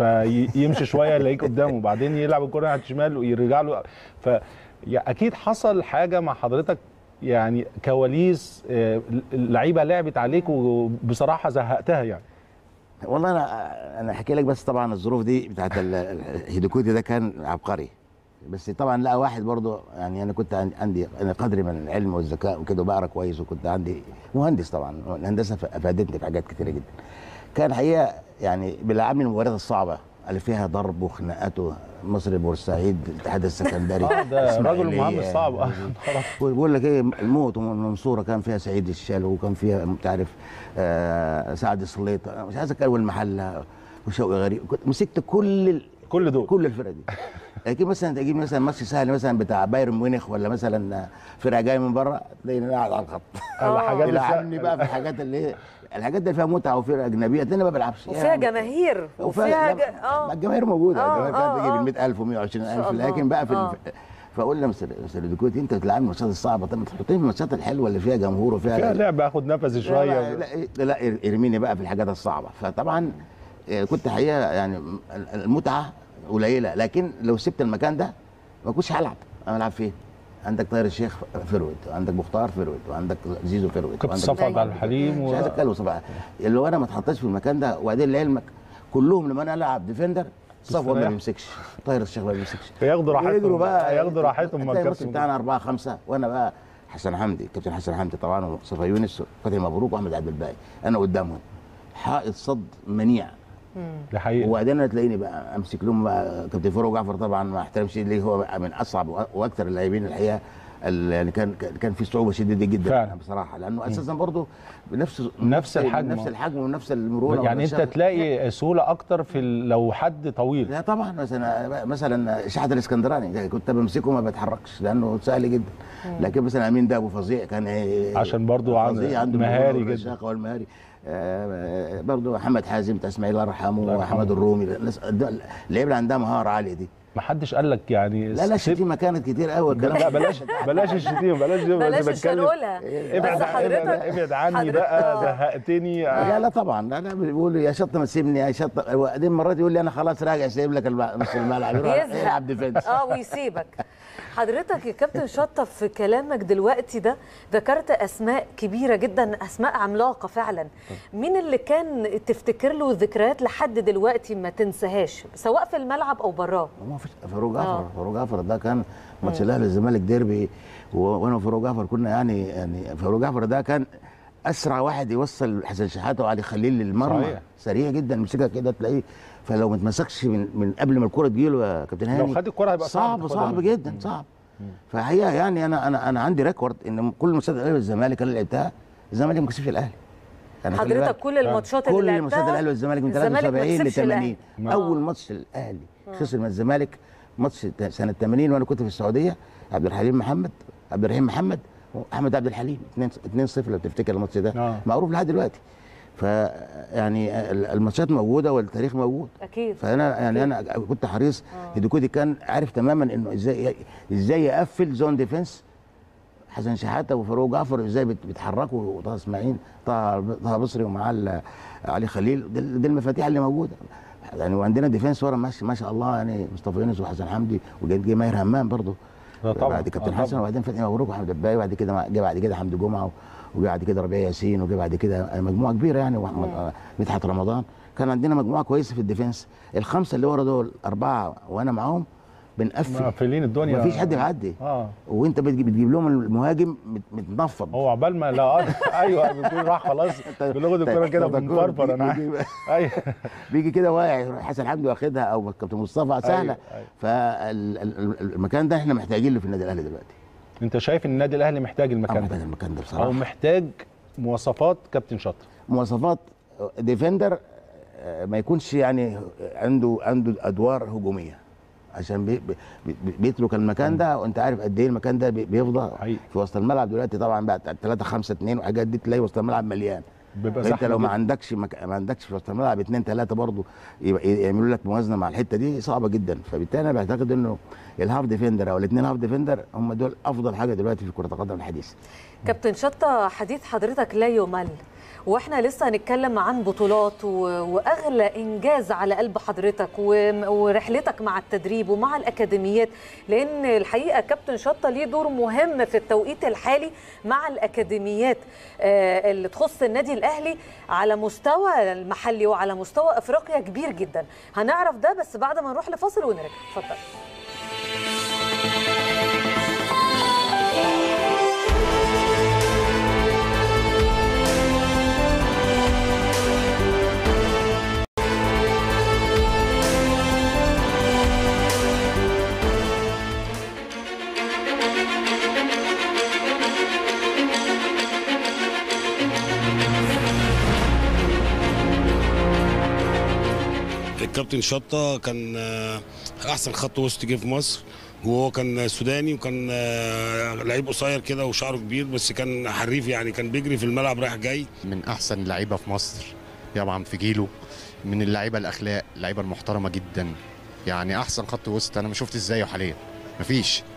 فيمشي شويه يلاقيك قدامه وبعدين يلعب الكره على الشمال ويرجع له ف يا اكيد حصل حاجه مع حضرتك يعني كواليس آه، اللعيبه لعبت عليك وبصراحه زهقتها يعني والله انا انا احكي لك بس طبعا الظروف دي بتاعت ال- ال- الهيدوكوتي ده كان عبقري بس طبعا لا واحد برضه يعني انا كنت عن- عندي انا قدري من العلم والذكاء وكده وبقرا كويس وكنت عندي مهندس طبعا الهندسه ف- افادتني في حاجات كتيره جدا كان الحقيقه يعني بيلعبني المباريات الصعبه اللي فيها ضرب وخناقات مصر بورسعيد الاتحاد السكندري اه ده راجل إسماعيلية. مهندس صعب آه، بقول لك ايه الموت والمنصوره كان فيها سعيد الشال وكان فيها انت عارف آه سعد السليط أنا مش عايز اتكلم والمحله وشوقي غريب كنت مسكت كل ال... كل دول كل الفرق دي لكن مثلا تجيب مثلا ماتش سهل مثلا بتاع بايرن ميونخ ولا مثلا فرقه جايه من بره تلاقيني قاعد على الخط الحاجات يلعبني بقى في الحاجات اللي هي الحاجات اللي فيها متعه وفرقه اجنبيه تلاقيني ما بلعبش وفيها جماهير وفيها ج... اه اه الجماهير موجوده آه، الجماهير آه، كانت تجيب آه. ال 100000 و 120000 شاء الله. لكن بقى في آه. الف... فاقول له مستر مستر ديكوتي انت بتلعبني الماتشات الصعبه طب ما تحطني في الماتشات الحلوه اللي فيها جمهور وفيها فيها لعبه اخد نفسي لا شويه لا, لا ارميني بقى في الحاجات الصعبه فطبعا آه، كنت حقيقه يعني المتعه قليله لكن لو سبت المكان ده ما كنتش هلعب انا العب فين؟ عندك طاهر الشيخ فرويد وعندك مختار فرويد وعندك زيزو فرويد كابتن وعندك صفا عبد الحليم مش و... عايز اتكلم صباح اللي هو انا ما اتحطيتش في المكان ده وبعدين لعلمك كلهم لما انا العب ديفندر صفوه ما مستريح. بيمسكش طاهر الشيخ ما بيمسكش فياخدوا راحتهم يجروا بقى ياخدوا راحتهم ما هتلاقي الماتش الكابتن بتاعنا أربعة خمسة وأنا بقى حسن حمدي كابتن حسن حمدي طبعا ومصطفى يونس وفتحي مبروك وأحمد عبد الباقي أنا قدامهم حائط صد منيع دي حقيقه وبعدين أنا تلاقيني بقى امسك لهم بقى كابتن فاروق جعفر طبعا ما احترمش ليه هو من اصعب وأ- واكثر اللاعبين الحقيقه ال- يعني كان كان في صعوبه شديده جدا فعلا. بصراحه لانه اساسا برضه بنفس نفس الحجم. نفس الحجم ونفس المرونه يعني انت والنشاط. تلاقي سهوله اكتر في ال- لو حد طويل لا طبعا مثلا مثلا شحات الاسكندراني كنت بمسكه ما بتحركش لانه سهل جدا لكن مثلا امين ده ابو فظيع كان إيه عشان برضو عن- فظيع عنده مهاري المرونة جدا. والرشاقة والمهاري آه، برضو محمد حازم بتاع اسماعيل الله يرحمه الله يرحمه. وحمد الرومي الناس- اللعيبه اللي عندها مهاره عاليه دي ما حدش قال لك يعني لا لا سيب- الشتيمه كانت كتير قوي الكلام لا بلاش بلاش الشتيمه بلاش دي بلاش بس مش بتكلم هنقولها ابعد بس ابعد, حضرتك ابعد عني حضرتك- بقى آه. زهقتني لا لا طبعا لا لا بيقولوا يا شط ما تسيبني يا شط وبعدين مرات يقول لي انا خلاص راجع سايب لك الم- نص الملعب يروح يزهق. يلعب ديفنس اه ويسيبك حضرتك يا كابتن شطه في كلامك دلوقتي ده ذكرت اسماء كبيره جدا اسماء عملاقه فعلا مين اللي كان تفتكر له ذكريات لحد دلوقتي ما تنساهاش سواء في الملعب او براه ما فيش فاروق جعفر آه. فاروق جعفر ده كان ماتش الاهلي الزمالك ديربي و- وانا وفاروق جعفر كنا يعني يعني فاروق جعفر ده كان اسرع واحد يوصل حسن شحاته وعلي خليل للمرمى صحيح. سريع جدا يمسكها كده تلاقيه فلو ما اتمسكش من, من قبل ما الكره تجيله يا كابتن هاني لو خد الكرة هيبقى صعب صعب تاخدها. صعب جدا صعب فهي يعني انا انا انا عندي ريكورد ان كل ماتشات الاهلي والزمالك اللي لعبتها الزمالك ما كسبش الاهلي يعني خلي بالك. حضرتك كل الماتشات اللي كل لعبتها ماتشات الاهلي والزمالك من الزمالك ما 73 ل كسبش 80 الأهلي. آه. اول ماتش الاهلي خسر من الزمالك ماتش ت- سنه 80 وانا كنت في السعوديه عبد الحليم محمد عبد الرحيم محمد واحمد عبد الحليم 2 2 0 لو تفتكر الماتش ده آه. معروف لحد دلوقتي ف يعني ال- الماتشات موجوده والتاريخ موجود اكيد فانا يعني انا كنت حريص هيدوكودي كان عارف تماما انه ازاي ازاي يقفل زون ديفنس حسن شحاته وفاروق جعفر ازاي بت- بيتحركوا وطه اسماعيل طه طه بصري ومعاه ال- علي خليل دي, دي المفاتيح اللي موجوده يعني وعندنا ديفنس ورا ماشي ما شاء الله يعني مصطفى يونس وحسن حمدي وجاي ماهر همام برضه لا طبعا. بعد كابتن آه حسن طبعا. وبعدين فتحي مبروك وحمد الباقي وبعد كده جه بعد كده حمدي جمعه وجه بعد كده ربيع ياسين وجه بعد كده مجموعه كبيره يعني واحمد آه، مدحت رمضان كان عندنا مجموعه كويسه في الديفنس الخمسه اللي ورا دول اربعه وانا معاهم بنقفل مقفلين الدنيا مفيش حد بيعدي اه وانت بتجيب, بتجيب لهم المهاجم مت- متنفض هو عبال ما لا ايوه بيكون راح خلاص بلغه الكوره كده طيب، بنفرفر انا عارف. بيجي- ايوه بيجي كده واقع يروح حسن حمدي واخدها او كابتن مصطفى سهله أيوة. فالمكان ده احنا محتاجين له في النادي الاهلي دلوقتي انت شايف ان النادي الاهلي محتاج آه، المكان محتاج ده المكان ده او بصراحه محتاج مواصفات كابتن شاطر مواصفات ديفندر آه، ما يكونش يعني عنده عنده ادوار هجوميه عشان بي بي بي- بيترك المكان ده وانت عارف قد ايه المكان ده بي- بيفضى حقيقي. في وسط الملعب دلوقتي طبعا بقى 3 5 2 وحاجات دي تلاقي وسط الملعب مليان بيبقى انت زحمة لو ما جدا. عندكش مك... ما عندكش في وسط الملعب اثنين ثلاثه برضه يبقى يعملوا لك موازنه مع الحته دي صعبه جدا فبالتالي انا بعتقد انه الهاف ديفندر او الاثنين هاف ديفندر هم دول افضل حاجه دلوقتي في كره القدم الحديثه كابتن شطة حديث حضرتك لا يمل واحنا لسه هنتكلم عن بطولات و... واغلى انجاز على قلب حضرتك و... ورحلتك مع التدريب ومع الاكاديميات لان الحقيقه كابتن شطة ليه دور مهم في التوقيت الحالي مع الاكاديميات آه، اللي تخص النادي الاهلي على مستوى المحلي وعلى مستوى افريقيا كبير جدا هنعرف ده بس بعد ما نروح لفاصل ونرجع اتفضل الكابتن شطة كان آه، أحسن خط وسط جه في مصر وهو كان سوداني وكان آه، لعيب قصير كده وشعره كبير بس كان حريف يعني كان بيجري في الملعب رايح جاي من احسن اللعيبه في مصر طبعا في جيله من اللعيبه الاخلاق اللعيبه المحترمه جدا يعني احسن خط وسط انا ما شفتش زيه حاليا مفيش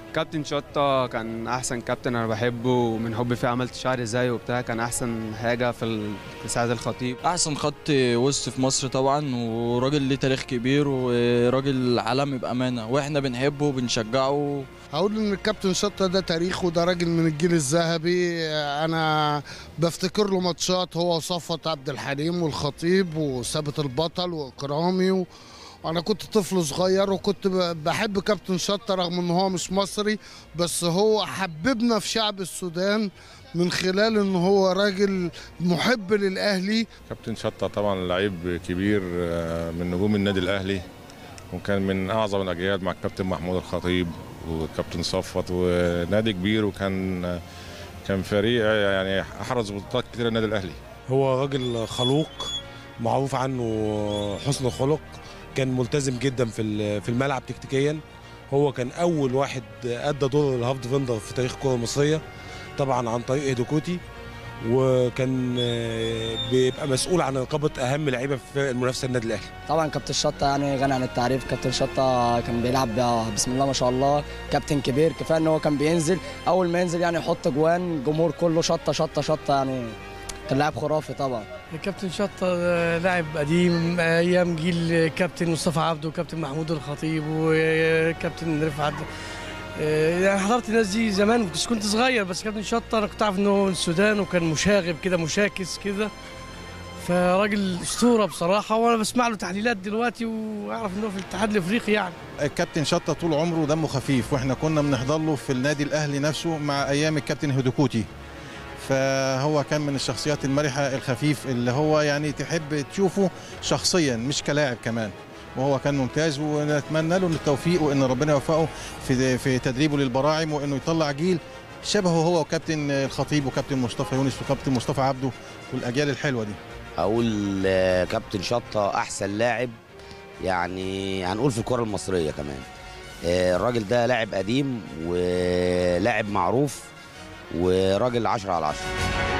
كابتن شطة كان أحسن كابتن أنا بحبه ومن حبي فيه عملت شعري زيه وبتاع كان أحسن حاجة في ال- في ساعة الخطيب احسن خط وسط في مصر طبعا وراجل ليه تاريخ كبير وراجل عالمي بامانه واحنا بنحبه وبنشجعه هقول ان الكابتن شطه ده تاريخ وده راجل من الجيل الذهبي انا بفتكر له ماتشات هو وصفوت عبد الحليم والخطيب وثابت البطل واكرامي و... انا كنت طفل صغير وكنت ب- بحب كابتن شطه رغم ان هو مش مصري بس هو حببنا في شعب السودان من خلال ان هو راجل محب للاهلي كابتن شطة طبعا لعيب كبير آه، من نجوم النادي الاهلي وكان من اعظم الاجيال مع الكابتن محمود الخطيب والكابتن صفوت ونادي كبير وكان كان فريق يعني احرز بطولات كتير النادي الاهلي هو راجل خلوق معروف عنه حسن الخلق كان ملتزم جدا في ال- في الملعب تكتيكيا هو كان اول واحد ادى دور الهاف ديفندر في تاريخ الكره المصريه طبعا عن طريق هيدوكوتي وكان آه، بيبقى مسؤول عن رقابه اهم لعيبه في فرق المنافسه النادي الاهلي طبعا كابتن شطه يعني غني عن التعريف كابتن شطه كان بيلعب بسم الله ما شاء الله كابتن كبير كفايه ان هو كان بينزل اول ما ينزل يعني يحط جوان الجمهور كله شطه شطه شطه يعني كان لاعب خرافي طبعا كابتن شطة لاعب قديم ايام جيل كابتن مصطفى عبده وكابتن محمود الخطيب وكابتن رفعت آه، يعني حضرت الناس دي زمان بس كنت صغير بس كابتن شطة انا كنت عارف انه من السودان وكان مشاغب كده مشاكس كده فراجل اسطوره بصراحه وانا بسمع له تحليلات دلوقتي واعرف انه في الاتحاد الافريقي يعني الكابتن شطه طول عمره دمه خفيف واحنا كنا بنحضر له في النادي الاهلي نفسه مع ايام الكابتن هدوكوتي فهو كان من الشخصيات المرحه الخفيف اللي هو يعني تحب تشوفه شخصيا مش كلاعب كمان وهو كان ممتاز ونتمنى له التوفيق وان ربنا يوفقه في في تدريبه للبراعم وانه يطلع جيل شبهه هو وكابتن الخطيب وكابتن مصطفى يونس وكابتن مصطفى عبده والاجيال الحلوه دي اقول آه، كابتن شطه احسن لاعب يعني هنقول في الكره المصريه كمان آه، الراجل ده لاعب قديم ولاعب معروف وراجل 10 على 10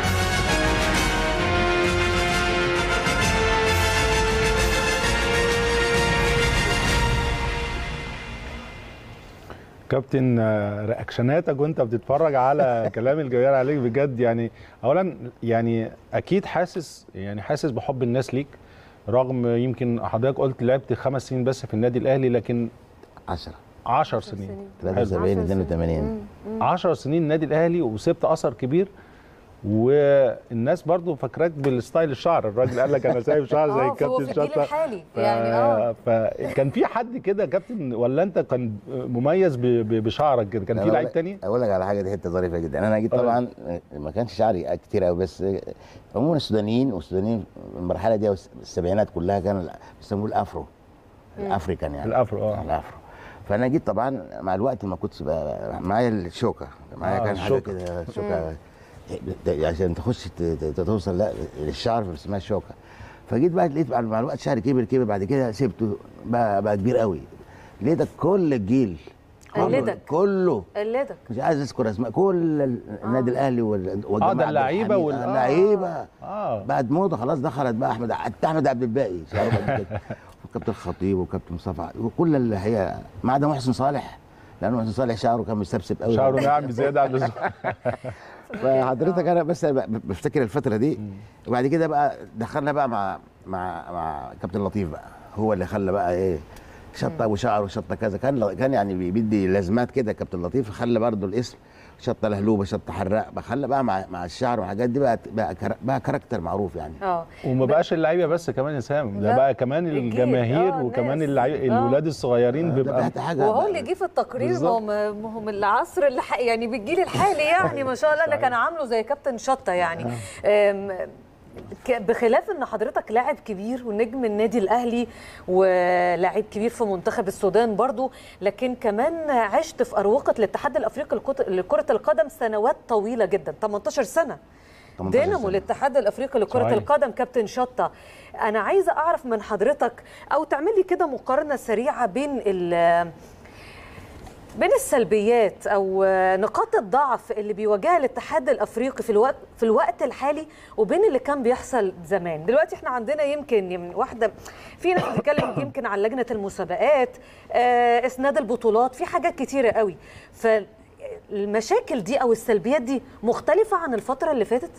كابتن آه، رياكشناتك وانت بتتفرج على كلام الجماهير عليك بجد يعني اولا يعني اكيد حاسس يعني حاسس بحب الناس ليك رغم يمكن حضرتك قلت لعبت خمس سنين بس في النادي الاهلي لكن 10 10 سنين 73 82 10 سنين النادي الاهلي وسبت اثر كبير والناس برضو فاكراك بالستايل الشعر الراجل قال لك انا سايب شعر زي آه، فهو الكابتن في الجيل شطه الحالي ف... يعني اه فكان في حد كده يا كابتن ولا انت كان مميز ب... ب... بشعرك كده كان في أنا لعيب أقول- تاني اقول لك على حاجه دي حته ظريفه جدا انا جيت طبعا ما كانش شعري كتير قوي بس عموما السودانيين والسودانيين المرحله دي السبعينات كلها كانوا بيسموه الافرو مم. الافريكان يعني الافرو اه الافرو فانا جيت طبعا مع الوقت ما كنتش بقى معايا الشوكه معايا آه، كان حاجه الشوكة. كده شوكه ت- عشان تخش ت- ت- توصل لا للشعر اسمها شوكه فجيت بقى لقيت بعد- مع الوقت شعري كبر كبر بعد كده سبته بقى, بقى كبير قوي لقيتك كل الجيل قلدك. كله قلدك مش عايز اذكر اسماء كل ال- النادي الاهلي وال- والجماعه ده اللعيبة عبد وال- الحميد. آه. آه، اللعيبه اه بعد موضه خلاص دخلت بقى احمد حتى احمد عبد الباقي شعره قد كده. وكابتن الخطيب وكابتن مصطفى وكل اللي هي ما عدا محسن صالح لان محسن صالح شعره كان مسبسب قوي شعره ناعم بزياده عن اللزوم فحضرتك انا بس ب- بفتكر الفتره دي وبعد كده بقى دخلنا بقى مع مع مع كابتن لطيف بقى هو اللي خلى بقى ايه شطه وشعر وشطه كذا كان كان يعني بيدي لازمات كده كابتن لطيف خلى برضه الاسم شطه لهلوبه شطه حراق بقى خلى بقى مع مع الشعر والحاجات دي بقى بقى, كرا- بقى كاركتر معروف يعني اه وما بقاش اللعيبه بس كمان يا سام ده لا، بقى كمان الجيل، الجماهير آه، وكمان الناس. اللعيبه آه. الولاد الصغيرين بيبقى وهو اللي جه في التقرير ما هو ما هو من العصر اللي ح- يعني بالجيل الحالي يعني ما شاء الله اللي كان عامله زي كابتن شطه يعني أم، ك- بخلاف ان حضرتك لاعب كبير ونجم النادي الاهلي ولاعب كبير في منتخب السودان برضو لكن كمان عشت في اروقه الاتحاد الافريقي لكت- لكره القدم سنوات طويله جدا 18 سنه 18 دينامو سنة. الاتحاد الافريقي لكره صحيح. القدم كابتن شطه انا عايزه اعرف من حضرتك او تعمل لي كده مقارنه سريعه بين ال بين السلبيات او نقاط الضعف اللي بيواجهها الاتحاد الافريقي في الوقت في الوقت الحالي وبين اللي كان بيحصل زمان دلوقتي احنا عندنا يمكن يم- واحده في ناس بتتكلم يمكن عن لجنه المسابقات آه، اسناد البطولات في حاجات كتيره قوي فالمشاكل دي او السلبيات دي مختلفه عن الفتره اللي فاتت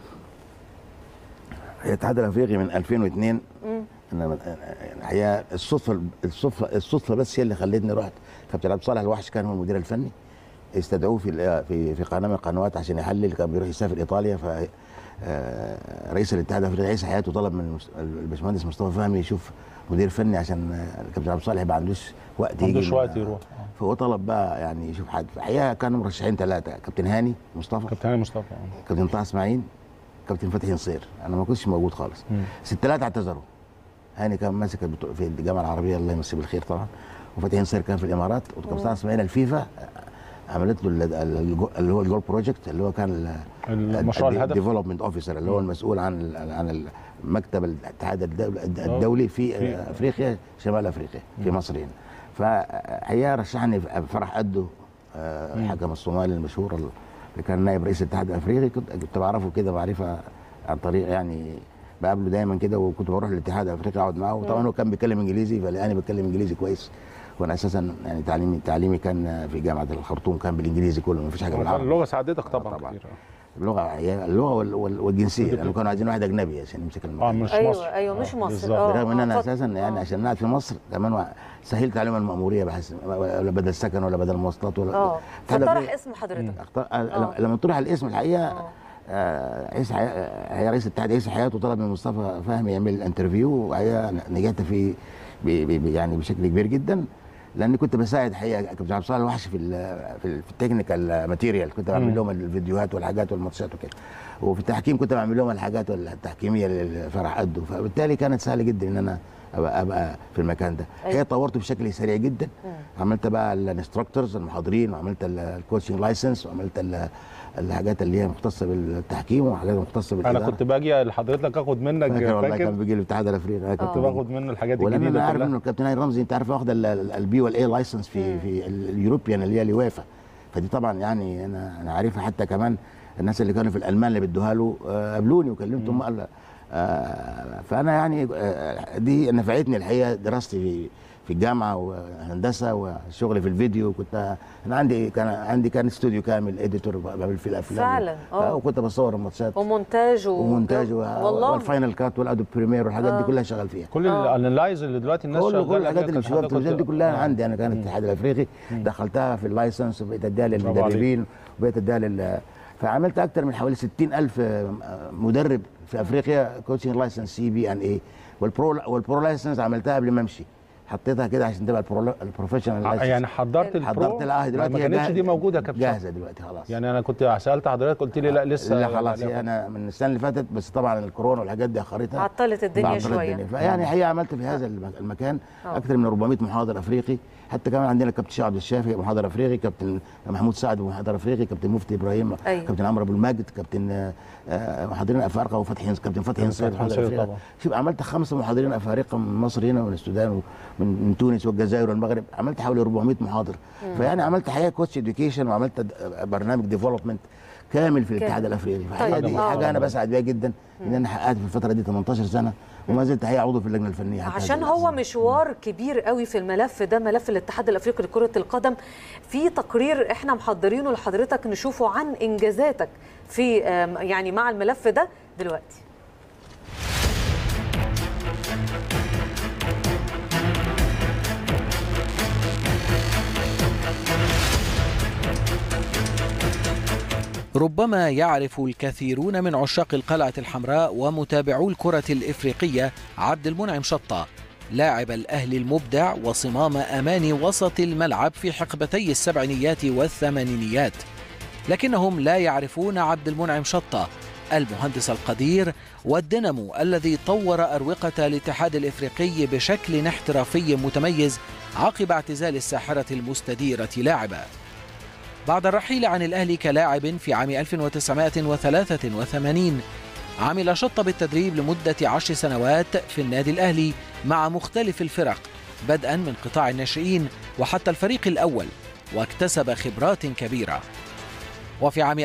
الاتحاد الافريقي من 2002 مم. انا الحقيقه الصدفه الصدفه الصدفه بس هي اللي خلتني رحت كابتن عبد الصالح الوحش كان هو المدير الفني استدعوه في في في قناه من القنوات عشان يحلل كان بيروح يسافر ايطاليا ف آه، رئيس الاتحاد الافريقي عيسى حياته طلب من المس- الباشمهندس مصطفى فهمي يشوف مدير فني عشان آه، الكابتن عبد الصالح ما عندوش وقت ما عندوش يجي وقت من- يروح فهو طلب بقى يعني يشوف حد الحقيقه كانوا مرشحين ثلاثه كابتن هاني مصطفى كابتن هاني مصطفى كابتن طه اسماعيل كابتن فتحي نصير انا ما كنتش موجود خالص بس الثلاثه اعتذروا هاني كان ماسك البطو- في الجامعه العربيه الله يمسيه بالخير طبعا وفتحي نصير كان في الامارات وكابتن طه اسماعيل الفيفا عملت له ال- ال- اللي هو الجول بروجكت اللي هو كان المشروع الهدف. ديفلوبمنت اوفيسر اللي هو المسؤول عن ال- عن مكتب الاتحاد الدول- الدولي في في- افريقيا شمال افريقيا في مصر هنا فهي رشحني في فرح قده آه، مم. الحكم الصومالي المشهور اللي كان نائب رئيس الاتحاد الافريقي كنت كنت بعرفه كده معرفه عن طريق يعني بقابله دايما كده وكنت بروح للاتحاد الافريقي اقعد معاه وطبعا هو كان بيتكلم انجليزي فلقاني بتكلم انجليزي كويس وانا اساسا يعني تعليمي تعليمي كان في جامعه الخرطوم كان بالانجليزي كله ما فيش حاجه بالعربي اللغه ساعدتك طبعا, طبعا. كتير اللغه هي اللغه وال- وال- والجنسيه لانه كانوا عايزين واحد اجنبي عشان يمسك المكان اه مش ايوه مصر ايوه مش مصر بالظبط آه، برغم ان آه، انا اتفضل. اساسا يعني عشان قاعد في مصر كمان وا- سهلت عليهم المأمورية بحس ولا بدل سكن ولا بدل مواصلات ولا اه اتحاد فطرح الأفريقي- اسم حضرتك اختار آه. لما طرح الاسم الحقيقه آه، عيسى حي- هي رئيس الاتحاد عيسى حياته طلب من مصطفى فهمي يعمل انترفيو وهي نجحت فيه ب- ب- ب- يعني بشكل كبير جدا لاني كنت بساعد حقيقه كابتن عبد الصالح الوحش في ال في, ال- في التكنيكال ماتيريال كنت بعمل مم. لهم الفيديوهات والحاجات والماتشات وكده وفي التحكيم كنت بعمل لهم الحاجات التحكيميه للفرح قده فبالتالي كانت سهله جدا ان انا ابقى, أبقى في المكان ده أيوة. هي طورته بشكل سريع جدا عملت بقى الانستراكتورز المحاضرين وعملت الكوتشنج لايسنس وعملت ال- الحاجات اللي هي مختصه بالتحكيم وحاجات مختصه انا بالاداره كنت باجي لحضرتك اخد منك فاكر والله فاكر كان بيجي لي الاتحاد الافريقي أنا كنت باخد منه الحاجات ولما الجديده انا عارف كلها انه الكابتن هاني رمزي انت عارف واخد البي والاي لايسنس في في ال- اليوروبيان اللي هي اليوافا فدي طبعا يعني انا انا عارفها حتى كمان الناس اللي كانوا في الالمان اللي بيدوها له آه، قابلوني وكلمتهم قال آه، فانا يعني آه، دي نفعتني الحقيقه دراستي في في الجامعه وهندسه وشغلي في الفيديو كنت انا عندي كان عندي كان استوديو كامل اديتور بعمل فيه الافلام فعلا، آه. آه، وكنت بصور الماتشات ومونتاج و... ومونتاج و- والله والفاينل كات والادوب بريمير والحاجات آه. دي كلها شغال فيها كل الانلايز اللي دلوقتي الناس كل كل شغالة الحاجات فيها اللي كانت بتشوفها في حضرتك التلفزيون دي كنت- كلها آه. عندي انا كانت الاتحاد الافريقي دخلتها في اللايسنس وبقيت اديها برافو للمدربين وبقيت اديها لل فعملت اكثر من حوالي 60000 مدرب في افريقيا كوتشنج لايسنس سي بي ان اي والبرو والبرو لايسنس عملتها قبل ما امشي حطيتها كده عشان تبقى البرو- البروفيشنال آه، لايسنس يعني حضرت البرو حضرت لها دلوقتي ما هي كانتش جاهزة- دي موجوده يا كابتن جاهزه دلوقتي خلاص يعني انا كنت سالت حضرتك قلت لي لا لسه لا خلاص لا- هي انا من السنه اللي فاتت بس طبعا الكورونا والحاجات دي اخرتها عطلت الدنيا بعطلت شويه الدنيا. فيعني حقيقه عملت في هذا الم- المكان آه. اكثر من 400 محاضر افريقي حتى كمان عندنا كابتن شاه عبد الشافي محاضر افريقي كابتن محمود سعد محاضر افريقي كابتن مفتي ابراهيم أيوة. كابتن عمرو ابو المجد كابتن آه، آه، محاضرين افارقه وفتحي كابتن فتحي نصير فتحي محاضر نصير افريقيا طبعا. شوف عملت خمسه محاضرين افارقه من مصر هنا ومن السودان ومن من تونس والجزائر والمغرب عملت حوالي 400 محاضر مم. فيعني عملت حقيقه كوتش اديوكيشن وعملت د- برنامج ديفلوبمنت كامل في الاتحاد كامل. الافريقي فحقيقه طيب. دي آه. حاجه انا بسعد بيها جدا ان انا حققت في الفتره دي 18 سنه وما زلت حقيقه عضو في اللجنه الفنيه حتى عشان هذه هو مشوار كبير قوي في الملف ده ملف الاتحاد الافريقي لكره القدم في تقرير احنا محضرينه لحضرتك نشوفه عن انجازاتك في آم، يعني مع الملف ده دلوقتي ربما يعرف الكثيرون من عشاق القلعة الحمراء ومتابعو الكرة الإفريقية عبد المنعم شطة لاعب الأهلي المبدع وصمام أمان وسط الملعب في حقبتي السبعينيات والثمانينيات لكنهم لا يعرفون عبد المنعم شطة المهندس القدير والدينامو الذي طور أروقة الاتحاد الإفريقي بشكل احترافي متميز عقب اعتزال الساحرة المستديرة لاعبا بعد الرحيل عن الأهلي كلاعب في عام 1983 عمل شط بالتدريب لمدة عشر سنوات في النادي الأهلي مع مختلف الفرق بدءا من قطاع الناشئين وحتى الفريق الأول واكتسب خبرات كبيرة وفي عام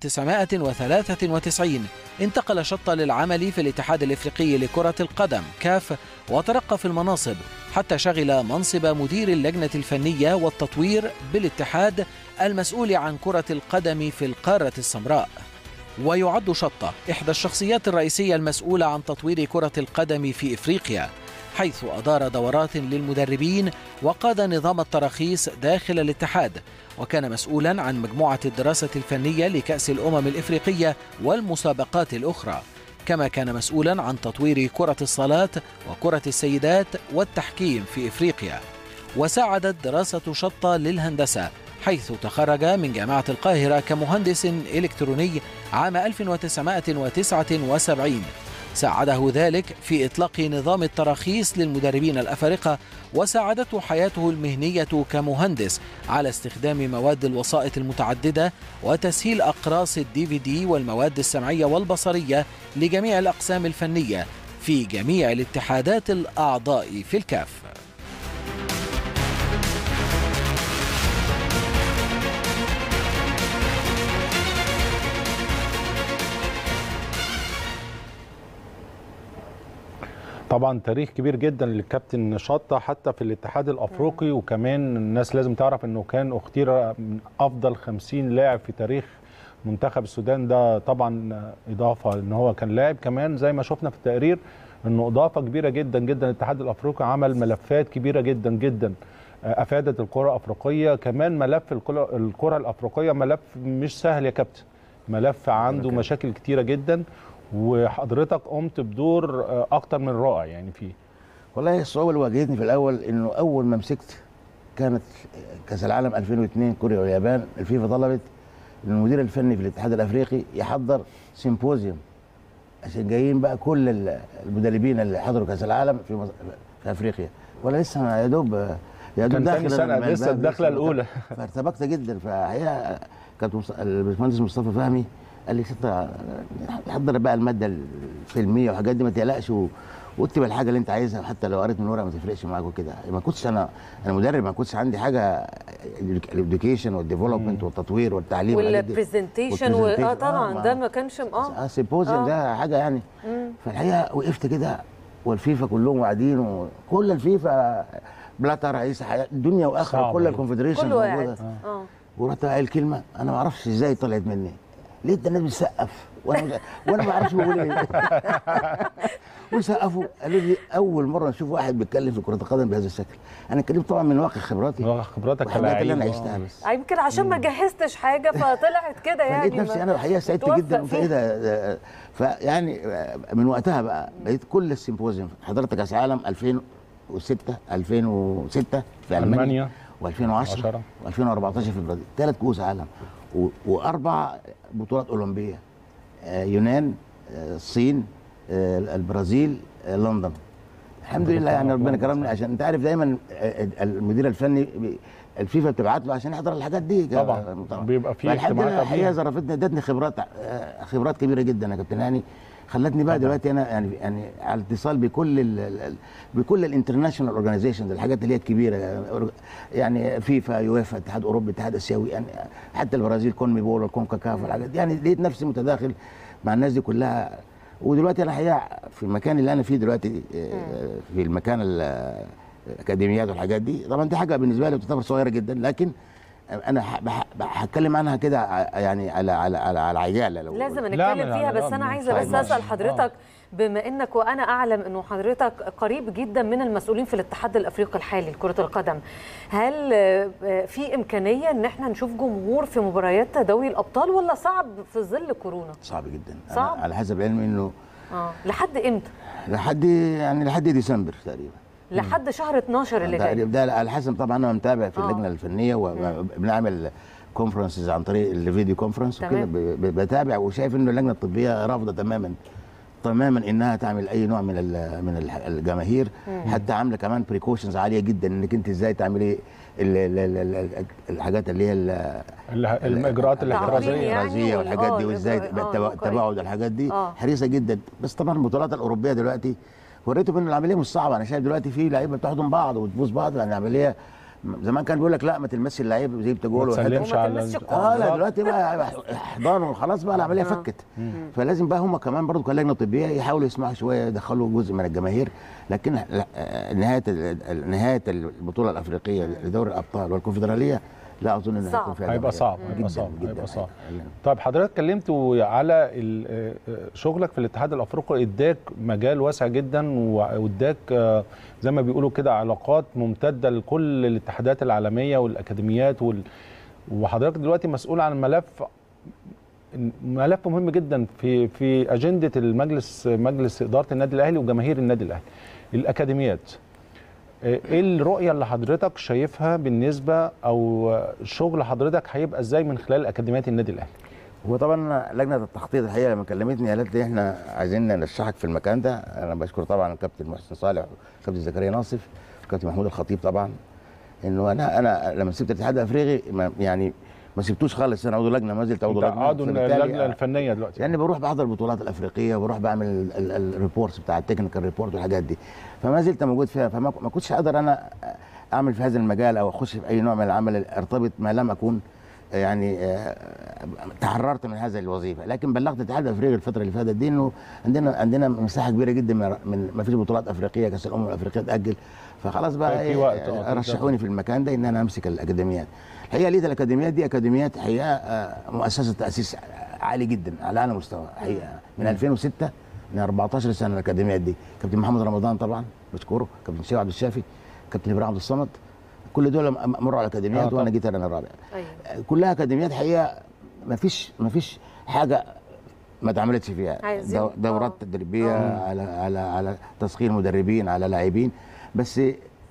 1993 انتقل شطة للعمل في الاتحاد الإفريقي لكرة القدم كاف وترقى في المناصب حتى شغل منصب مدير اللجنة الفنية والتطوير بالاتحاد المسؤول عن كرة القدم في القارة السمراء ويعد شطة إحدى الشخصيات الرئيسية المسؤولة عن تطوير كرة القدم في إفريقيا حيث أدار دورات للمدربين وقاد نظام التراخيص داخل الاتحاد وكان مسؤولا عن مجموعة الدراسة الفنية لكأس الأمم الإفريقية والمسابقات الأخرى كما كان مسؤولا عن تطوير كرة الصالات وكرة السيدات والتحكيم في إفريقيا وساعدت دراسة شطة للهندسة حيث تخرج من جامعة القاهرة كمهندس إلكتروني عام 1979 ساعده ذلك في إطلاق نظام التراخيص للمدربين الأفارقة وساعدته حياته المهنية كمهندس على استخدام مواد الوسائط المتعددة وتسهيل أقراص الدي في دي والمواد السمعية والبصرية لجميع الأقسام الفنية في جميع الاتحادات الأعضاء في الكاف طبعا تاريخ كبير جدا للكابتن شطه حتى في الاتحاد الافريقي وكمان الناس لازم تعرف انه كان اختير من افضل 50 لاعب في تاريخ منتخب السودان ده طبعا اضافه ان هو كان لاعب كمان زي ما شفنا في التقرير انه اضافه كبيره جدا جدا الاتحاد الافريقي عمل ملفات كبيره جدا جدا افادت الكره الافريقيه كمان ملف الكره الكره الافريقيه ملف مش سهل يا كابتن ملف عنده مشاكل كتيره جدا وحضرتك قمت بدور اكتر من رائع يعني فيه والله الصعوبه اللي واجهتني في الاول انه اول ما مسكت كانت كاس العالم 2002 كوريا واليابان الفيفا طلبت ان المدير الفني في الاتحاد الافريقي يحضر سيمبوزيوم عشان جايين بقى كل المدربين اللي حضروا كاس العالم في, مصر في افريقيا وانا لسه يا دوب يا دوب كان تاني سنه لسه الدخله الاولى فارتبكت جدا فهي كانت الباشمهندس مصطفى فهمي قال لي انت حضر بقى الماده الفيلميه والحاجات دي ما تقلقش واكتب الحاجه اللي انت عايزها حتى لو قريت من ورقه ما تفرقش معاك وكده ما كنتش انا انا مدرب ما كنتش عندي حاجه الاديوكيشن والديفلوبمنت والتطوير والتعليم والبرزنتيشن اه طبعا ده ما كانش اه السيمبوزيوم ده حاجه يعني مم. فالحقيقه وقفت كده والفيفا كلهم قاعدين وكل الفيفا بلاتا رئيس الدنيا واخره كل الكونفدريشن كله قاعد اه ورحت قايل كلمه انا ما اعرفش ازاي طلعت مني لقيت الناس بتسقف وانا وانا ما اعرفش بقول ايه وسقفوا قالوا لي اول مره نشوف واحد بيتكلم في كره القدم بهذا الشكل انا اتكلمت طبعا من واقع خبراتي واقع خبراتك الحاجات اللي انا عشتها بس يمكن عشان ما جهزتش حاجه فطلعت كده يعني لقيت نفسي انا الحقيقه سعدت جدا في ايه ده فيعني من وقتها بقى بقيت كل السيمبوزيوم حضرت كاس عالم 2006 2006 في المانيا و2010 و2014 في البرازيل ثلاث كؤوس عالم واربع بطولات اولمبيه آه يونان آه الصين آه البرازيل لندن الحمد لله يعني ربنا كرمني عشان انت عارف دايما المدير الفني الفيفا بتبعت له عشان يحضر الحاجات دي طبعا, طبعا. بيبقى في اجتماعات الحقيقه ظرفتني ادتني خبرات خبرات كبيره جدا يا كابتن هاني خلتني بقى دلوقتي انا يعني يعني على اتصال بكل ال بكل الانترناشونال اورجانيزيشنز الحاجات اللي هي الكبيره يعني فيفا يويفا اتحاد اوروبي اتحاد اسيوي يعني حتى البرازيل كون ميبول والكونكاكاف والحاجات دي يعني لقيت نفسي متداخل مع الناس دي كلها ودلوقتي انا الحقيقه في المكان اللي انا فيه دلوقتي في المكان الاكاديميات والحاجات دي طبعا دي حاجه بالنسبه لي تعتبر صغيره جدا لكن انا هتكلم عنها كده يعني على على على, على عجاله لو لازم نتكلم فيها بس انا عايزه بس اسال حضرتك بما انك وانا اعلم انه حضرتك قريب جدا من المسؤولين في الاتحاد الافريقي الحالي لكره القدم هل في امكانيه ان احنا نشوف جمهور في مباريات دوري الابطال ولا صعب في ظل كورونا صعب جدا صعب على حسب علمي انه اه لحد امتى لحد يعني لحد ديسمبر تقريبا لحد شهر 12 اللي جاي ده على حسب طبعا انا متابع في اللجنه الفنيه وبنعمل كونفرنسز عن طريق الفيديو كونفرنس وكده بتابع وشايف انه اللجنه الطبيه رافضه تماما تماما انها تعمل اي نوع من من الجماهير حتى عامله كمان بريكوشنز عاليه جدا انك انت ازاي تعملي الحاجات اللي هي الاجراءات الاحترازيه يعني والحاجات دي وازاي التباعد الحاجات دي حريصه جدا بس طبعا البطولات الاوروبيه دلوقتي وريته ان العمليه مش صعبه انا شايف دلوقتي في لعيبه بتحضن بعض وتبوس بعض يعني العمليه زمان كان بيقول لك لا ما تلمسش اللعيب زي بتقول ما تسلمش وما على تلمسش ال- الكورة. اه لا بالظبط. دلوقتي بقى احضان وخلاص بقى العمليه آه. فكت مم. فلازم بقى هم كمان برضو كلجنه طبيه يحاولوا يسمعوا شويه يدخلوا جزء من الجماهير لكن لا- آه، نهايه ال- نهايه البطوله الافريقيه لدوري الابطال والكونفدراليه لا اظن انها صعب. هيكون فيها هيبقى جماهير. صعب جدا هيبقى صعب جدا هيبقى صعب طيب حضرتك اتكلمت على ال- آه، آه، شغلك في الاتحاد الافريقي اداك مجال واسع جدا و- واداك آه، زي ما بيقولوا كده علاقات ممتده لكل الاتحادات العالميه والاكاديميات وال... وحضرتك دلوقتي مسؤول عن ملف ملف مهم جدا في في اجنده المجلس مجلس اداره النادي الاهلي وجماهير النادي الاهلي الاكاديميات ايه الرؤيه اللي حضرتك شايفها بالنسبه او شغل حضرتك هيبقى ازاي من خلال اكاديميات النادي الاهلي هو طبعا لجنه التخطيط الحقيقه لما كلمتني قالت لي احنا عايزين نرشحك في المكان ده انا بشكر طبعا الكابتن محسن صالح والكابتن زكريا ناصف والكابتن محمود الخطيب طبعا انه انا انا لما سبت الاتحاد الافريقي ما- يعني ما سبتوش خالص انا عضو لجنه ما زلت عضو انت لجنه عضو فبالتالي اللجنه الفنيه دلوقتي يعني بروح بحضر البطولات الافريقيه وبروح بعمل ال- ال- الريبورتس بتاع التكنيكال ريبورت والحاجات دي فما زلت موجود فيها فما ما كنتش اقدر انا اعمل في هذا المجال او اخش في اي نوع من العمل ارتبط ما لم اكون يعني آه، تحررت من هذه الوظيفه لكن بلغت الاتحاد الافريقي الفتره اللي فاتت دي انه عندنا عندنا مساحه كبيره جدا من- من ما فيش بطولات افريقيه كاس الامم الافريقيه تاجل فخلاص بقى في إيه، وقت، آه، في رشحوني في المكان ده ان انا امسك الاكاديميات الحقيقه لقيت الاكاديميات دي اكاديميات حقيقه آه، مؤسسه تاسيس عالي جدا على اعلى مستوى حقيقه من 2006 من 14 سنه الاكاديميات دي كابتن محمد رمضان طبعا بشكره كابتن شيخ عبد الشافي كابتن ابراهيم عبد الصمد كل دول مروا على آه، الاكاديميات طبعا. وانا جيت انا الرابع ايوه كلها اكاديميات حقيقه ما فيش ما فيش حاجه ما اتعملتش فيها عايزين- دو- دورات تدريبيه آه. على على على تسخير مدربين على لاعبين بس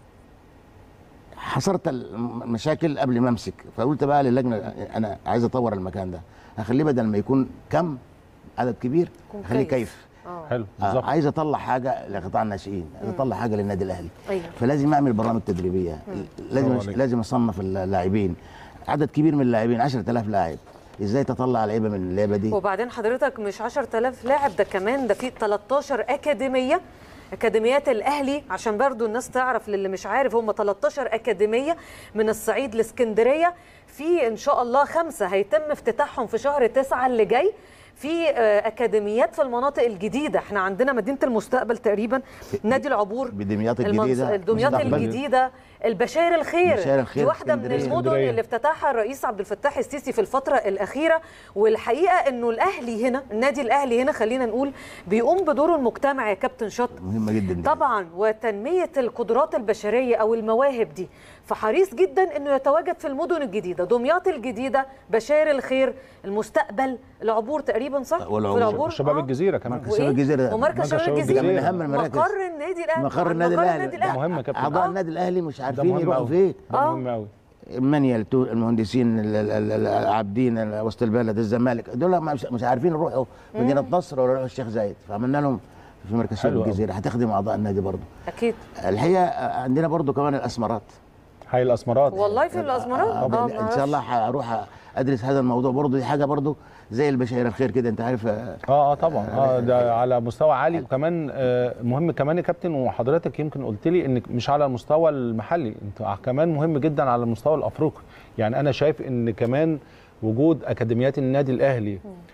حصرت المشاكل قبل ما امسك فقلت بقى للجنه انا عايز اطور المكان ده اخليه بدل ما يكون كم عدد كبير يكون اخليه كيف. كيف آه. حلو آه بالظبط عايز اطلع حاجه لقطاع الناشئين عايز اطلع حاجه للنادي الاهلي ايوه فلازم اعمل برامج تدريبيه لازم برافو عليك. لازم اصنف اللاعبين عدد كبير من اللاعبين 10000 لاعب ازاي تطلع لعيبه من اللعبه دي وبعدين حضرتك مش 10000 لاعب ده كمان ده في 13 اكاديميه اكاديميات الاهلي عشان برضو الناس تعرف للي مش عارف هم 13 اكاديميه من الصعيد لاسكندريه في ان شاء الله خمسه هيتم افتتاحهم في شهر تسعة اللي جاي في آه، اكاديميات في المناطق الجديده احنا عندنا مدينه المستقبل تقريبا نادي العبور بدمياط المنص- الجديده دمياط مستقبل. الجديده البشاير الخير بشاير الخير دي واحده من اسكندرية. المدن اسكندرية. اللي افتتحها الرئيس عبد الفتاح السيسي في الفتره الاخيره والحقيقه انه الاهلي هنا النادي الاهلي هنا خلينا نقول بيقوم بدوره المجتمعي يا كابتن شط مهمه جدا دي. طبعا وتنميه القدرات البشريه او المواهب دي فحريص جدا انه يتواجد في المدن الجديده دمياط الجديده بشاير الخير المستقبل العبور تقريبا صح والعبور. في العبور شباب آه. الجزيره كمان مركز شباب الجزيره ده. ومركز شباب شباب الجزيره من اهم المراكز مقر النادي الاهلي مقر النادي الاهلي ده مهم يا كابتن. اعضاء آه. النادي الاهلي مش ده عارفين مهم يروحوا قوي فين ده آه. مهم قوي المانيال تو- المهندسين ال- ال- ال- العابدين ال- وسط البلد الزمالك دول مش مش عارفين يروحوا مدينه نصر ولا يروحوا الشيخ زايد فعملنا لهم في مركز شباب حلو أوي. الجزيره هتخدم اعضاء النادي برضه اكيد الحقيقه عندنا برضه كمان الاسمرات حي الاسمرات والله في الازمرات آه، اه ان شاء الله هروح ادرس هذا الموضوع برضه دي حاجه برضه زي البشاير الخير كده انت عارف آه، اه اه طبعا اه ده على مستوى عالي وكمان آه مهم كمان يا كابتن وحضرتك يمكن قلت لي انك مش على المستوى المحلي انت كمان مهم جدا على المستوى الافريقي يعني انا شايف ان كمان وجود اكاديميات النادي الاهلي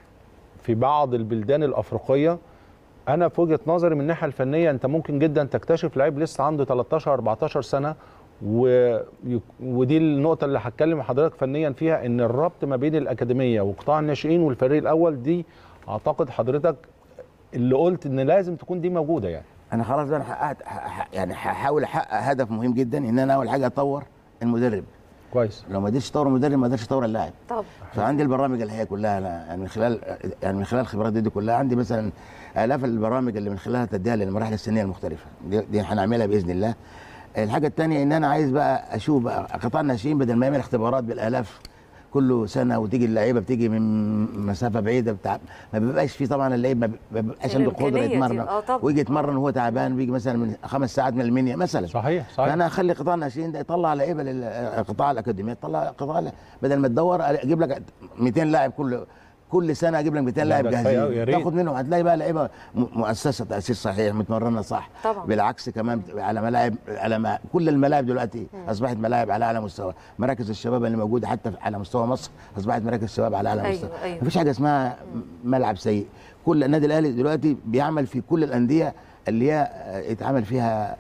في بعض البلدان الافريقيه انا في وجهه نظري من الناحيه الفنيه انت ممكن جدا تكتشف لعيب لسه عنده 13 14 سنه و... ودي النقطة اللي هتكلم حضرتك فنيا فيها ان الربط ما بين الأكاديمية وقطاع الناشئين والفريق الأول دي أعتقد حضرتك اللي قلت ان لازم تكون دي موجودة يعني انا خلاص بقى انا حققت ح- ح- يعني هحاول احقق هدف مهم جدا ان انا اول حاجه اطور المدرب كويس لو ما قدرتش اطور المدرب ما قدرتش اطور اللاعب طب فعندي البرامج اللي هي كلها أنا يعني من خلال يعني من خلال الخبرات دي, دي كلها عندي مثلا الاف البرامج اللي من خلالها تديها للمراحل السنيه المختلفه دي, دي هنعملها باذن الله الحاجه الثانيه ان انا عايز بقى اشوف بقى قطاع الناشئين بدل ما يعمل اختبارات بالالاف كل سنه وتيجي اللعيبه بتيجي من مسافه بعيده بتاع ما بيبقاش في طبعا اللعيب ما بيبقاش عنده قدره الإمكانية دي، يتمرن آه طبعا. ويجي يتمرن وهو تعبان بيجي مثلا من خمس ساعات من المنيا مثلا صحيح صحيح فانا اخلي قطاع الناشئين ده يطلع لعيبه للقطاع الاكاديميه يطلع قطاع بدل ما تدور اجيب لك 200 لاعب كل كل سنه اجيب لك 200 ده- لاعب ده كفاية أوي، يا جاهزين ريت. تاخد منهم هتلاقي بقى لعيبه م- مؤسسه تاسيس صحيح متمرنه صح طبعا. بالعكس كمان على ملاعب على ما كل الملاعب دلوقتي اصبحت ملاعب على اعلى مستوى مراكز الشباب اللي موجوده حتى على مستوى مصر اصبحت مراكز الشباب على اعلى أيوة، مستوى أيوة. مفيش حاجه اسمها ملعب سيء كل النادي الاهلي دلوقتي بيعمل في كل الانديه اللي هي آه، يتعمل فيها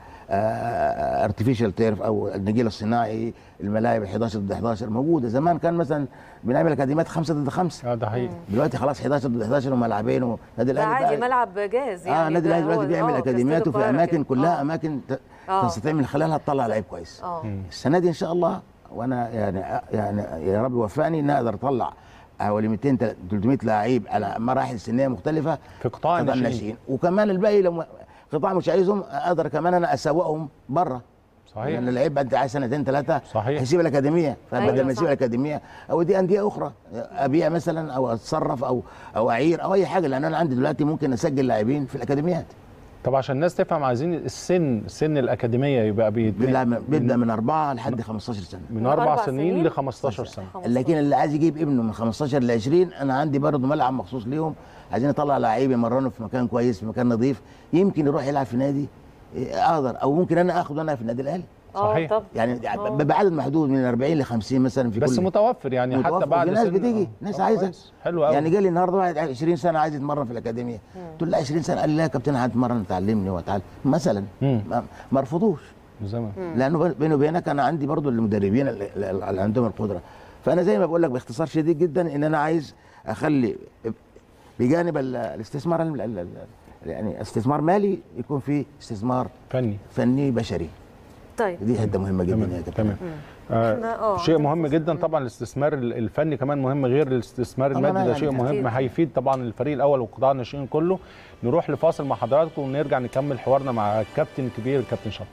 ارتفيشال تيرف او النجيل الصناعي الملاعب 11 ضد 11 موجوده زمان كان مثلا بنعمل اكاديميات 5 ضد 5 اه ده حقيقي دلوقتي خلاص 11 ضد 11 وملاعبين والنادي ده الاهلي عادي بقى- ملعب جاهز يعني اه النادي الاهلي ده هو- دلوقتي بيعمل آه، اكاديمياته في في اماكن كده. كلها اماكن ت- آه. تستطيع من خلالها تطلع لعيب كويس اه السنه دي ان شاء الله وانا يعني يعني يا رب يوفقني ان اقدر اطلع حوالي 200 300 لعيب على مراحل سنيه مختلفه في قطاع الناشئين. وكمان الباقي لو قطاع مش عايزهم اقدر كمان انا اسوقهم بره صحيح. لان اللعيب انت عايز سنتين ثلاثه صحيح. هيسيب الاكاديميه فبدل أيوة ما يسيب صح. الاكاديميه او دي انديه اخرى ابيع مثلا او اتصرف او او اعير او اي حاجه لان انا عندي دلوقتي ممكن اسجل لاعبين في الاكاديميات طب عشان الناس تفهم عايزين السن سن الاكاديميه يبقى بيت- بيبدا من, بيبدأ من اربعه لحد 15 سنه من اربع سنين ل 15 سنه لكن اللي عايز يجيب ابنه من 15 ل 20 انا عندي برضه ملعب مخصوص ليهم عايزين نطلع لعيب يمرنه في مكان كويس في مكان نظيف يمكن يروح يلعب في نادي إيه، اقدر او ممكن انا اخد انا في النادي الاهلي اه صحيح. طب يعني آه. ب- بعدد محدود من 40 ل 50 مثلا في بس كل متوفر يعني متوفر. حتى بعد في ناس سن- بتيجي آه. ناس آه، عايزه كويس. حلو قوي يعني جالي النهارده واحد 20 سنه عايز يتمرن في الاكاديميه قلت له 20 سنه قال لي لا يا كابتن هتمرن تعلمني واتعلم مثلا مم. ما ما رفضوش زمان لانه بين- بيني وبينك انا عندي برضو المدربين اللي اللي عندهم القدره فانا زي ما بقول لك باختصار شديد جدا ان انا عايز اخلي بجانب ال- الاستثمار ال- ال- ال- يعني استثمار مالي يكون فيه استثمار فني فني بشري طيب دي حته مهمه جدا تمام يا كابتن تمام إحنا- آه آه، شيء مهم جدا طبعا الاستثمار ال- الفني كمان مهم غير الاستثمار طبعاً المادي ده يعني شيء مهم أكيد. هيفيد طبعا الفريق الاول وقطاع الناشئين كله نروح لفاصل مع حضراتكم ونرجع نكمل حوارنا مع الكابتن الكبير الكابتن شطه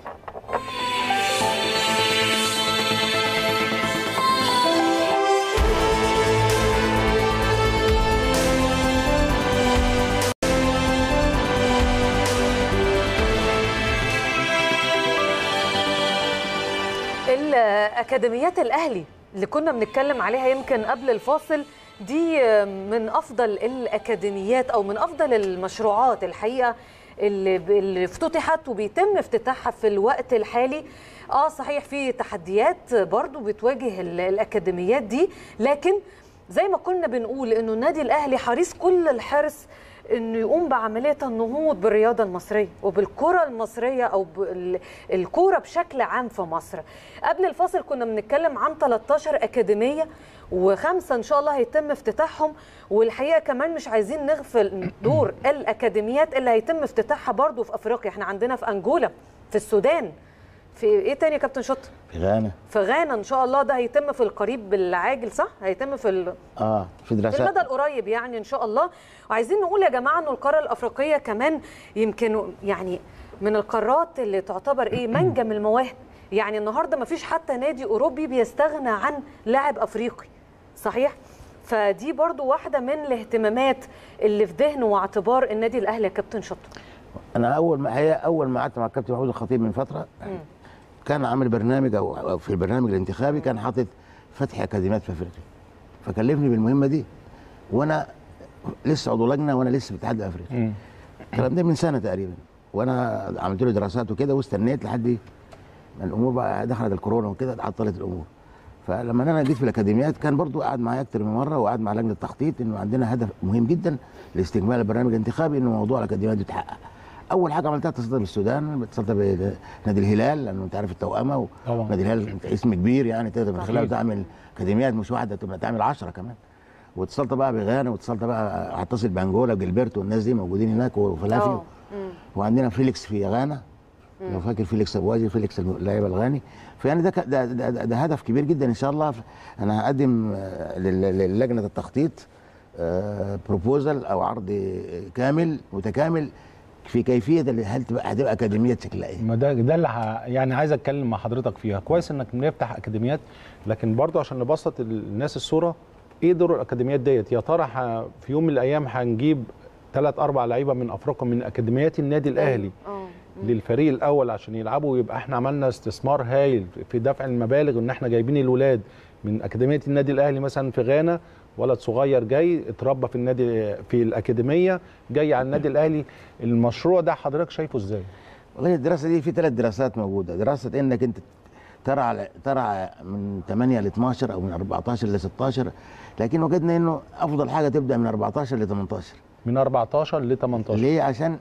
اكاديميات الاهلي اللي كنا بنتكلم عليها يمكن قبل الفاصل دي من افضل الاكاديميات او من افضل المشروعات الحقيقه اللي اللي افتتحت وبيتم افتتاحها في الوقت الحالي اه صحيح في تحديات برضو بتواجه ال- الاكاديميات دي لكن زي ما كنا بنقول انه النادي الاهلي حريص كل الحرص انه يقوم بعمليه النهوض بالرياضه المصريه وبالكره المصريه او بال- الكوره بشكل عام في مصر. قبل الفاصل كنا بنتكلم عن 13 اكاديميه وخمسه ان شاء الله هيتم افتتاحهم والحقيقه كمان مش عايزين نغفل دور الاكاديميات اللي هيتم افتتاحها برضو في افريقيا، احنا عندنا في انجولا في السودان في ايه تاني يا كابتن شط؟ في غانا في غانا ان شاء الله ده هيتم في القريب العاجل صح؟ هيتم في ال... اه في في دراسات المدى القريب يعني ان شاء الله وعايزين نقول يا جماعه انه القاره الافريقيه كمان يمكن يعني من القارات اللي تعتبر ايه منجم المواهب يعني النهارده ما فيش حتى نادي اوروبي بيستغنى عن لاعب افريقي صحيح فدي برضو واحده من الاهتمامات اللي في ذهن واعتبار النادي الاهلي يا كابتن شطه انا اول ما هي اول ما قعدت مع الكابتن محمود الخطيب من فتره كان عامل برنامج او أو في البرنامج الانتخابي كان حاطط فتح اكاديميات في افريقيا فكلفني بالمهمه دي وانا لسه عضو لجنه وانا لسه في الاتحاد الافريقي الكلام ده من سنه تقريبا وانا عملت له دراسات وكده واستنيت لحد ما الامور بقى دخلت الكورونا وكده اتعطلت الامور فلما انا جيت في الاكاديميات كان برضو قعد معايا اكتر من مره وقعد مع لجنه التخطيط انه عندنا هدف مهم جدا لاستكمال البرنامج الانتخابي انه موضوع الاكاديميات دي يتحقق اول حاجه عملتها اتصلت بالسودان اتصلت بنادي الهلال لانه انت عارف التوأمه طبعا. ونادي الهلال انت اسم كبير يعني تقدر من خلاله أكيد. تعمل اكاديميات مش واحده تبقى تعمل 10 كمان واتصلت بقى بغانا واتصلت بقى هتصل بانجولا وجilberto والناس دي موجودين هناك وفلافيو آه. مم. وعندنا فيليكس في غانا لو فاكر فيليكس ابواجي فيليكس اللاعب الغاني فيعني ده, ك- ده, ده, ده, ده هدف كبير جدا ان شاء الله انا هقدم آه، لل- للجنه التخطيط بروبوزال او عرض كامل متكامل في كيفيه اللي هل تبقى هتبقى اكاديميه شكلها ايه ما ده ده اللي ه- يعني عايز اتكلم مع حضرتك فيها كويس انك بنفتح اكاديميات لكن برضه عشان نبسط الناس الصوره ايه دور الاكاديميات ديت يا ترى ح- في يوم من الايام هنجيب ثلاث اربع لعيبه من افريقيا من اكاديميات النادي الاهلي اه للفريق الاول عشان يلعبوا ويبقى احنا عملنا استثمار هايل في دفع المبالغ ان احنا جايبين الولاد من اكاديميه النادي الاهلي مثلا في غانا ولد صغير جاي اتربى في النادي في الاكاديميه جاي على النادي الاهلي المشروع ده حضرتك شايفه ازاي والله الدراسه دي في ثلاث دراسات موجوده دراسه انك انت ترعى ترعى من 8 ل 12 او من 14 ل 16 لكن وجدنا انه افضل حاجه تبدا من 14 ل 18 من 14 ل 18 ليه عشان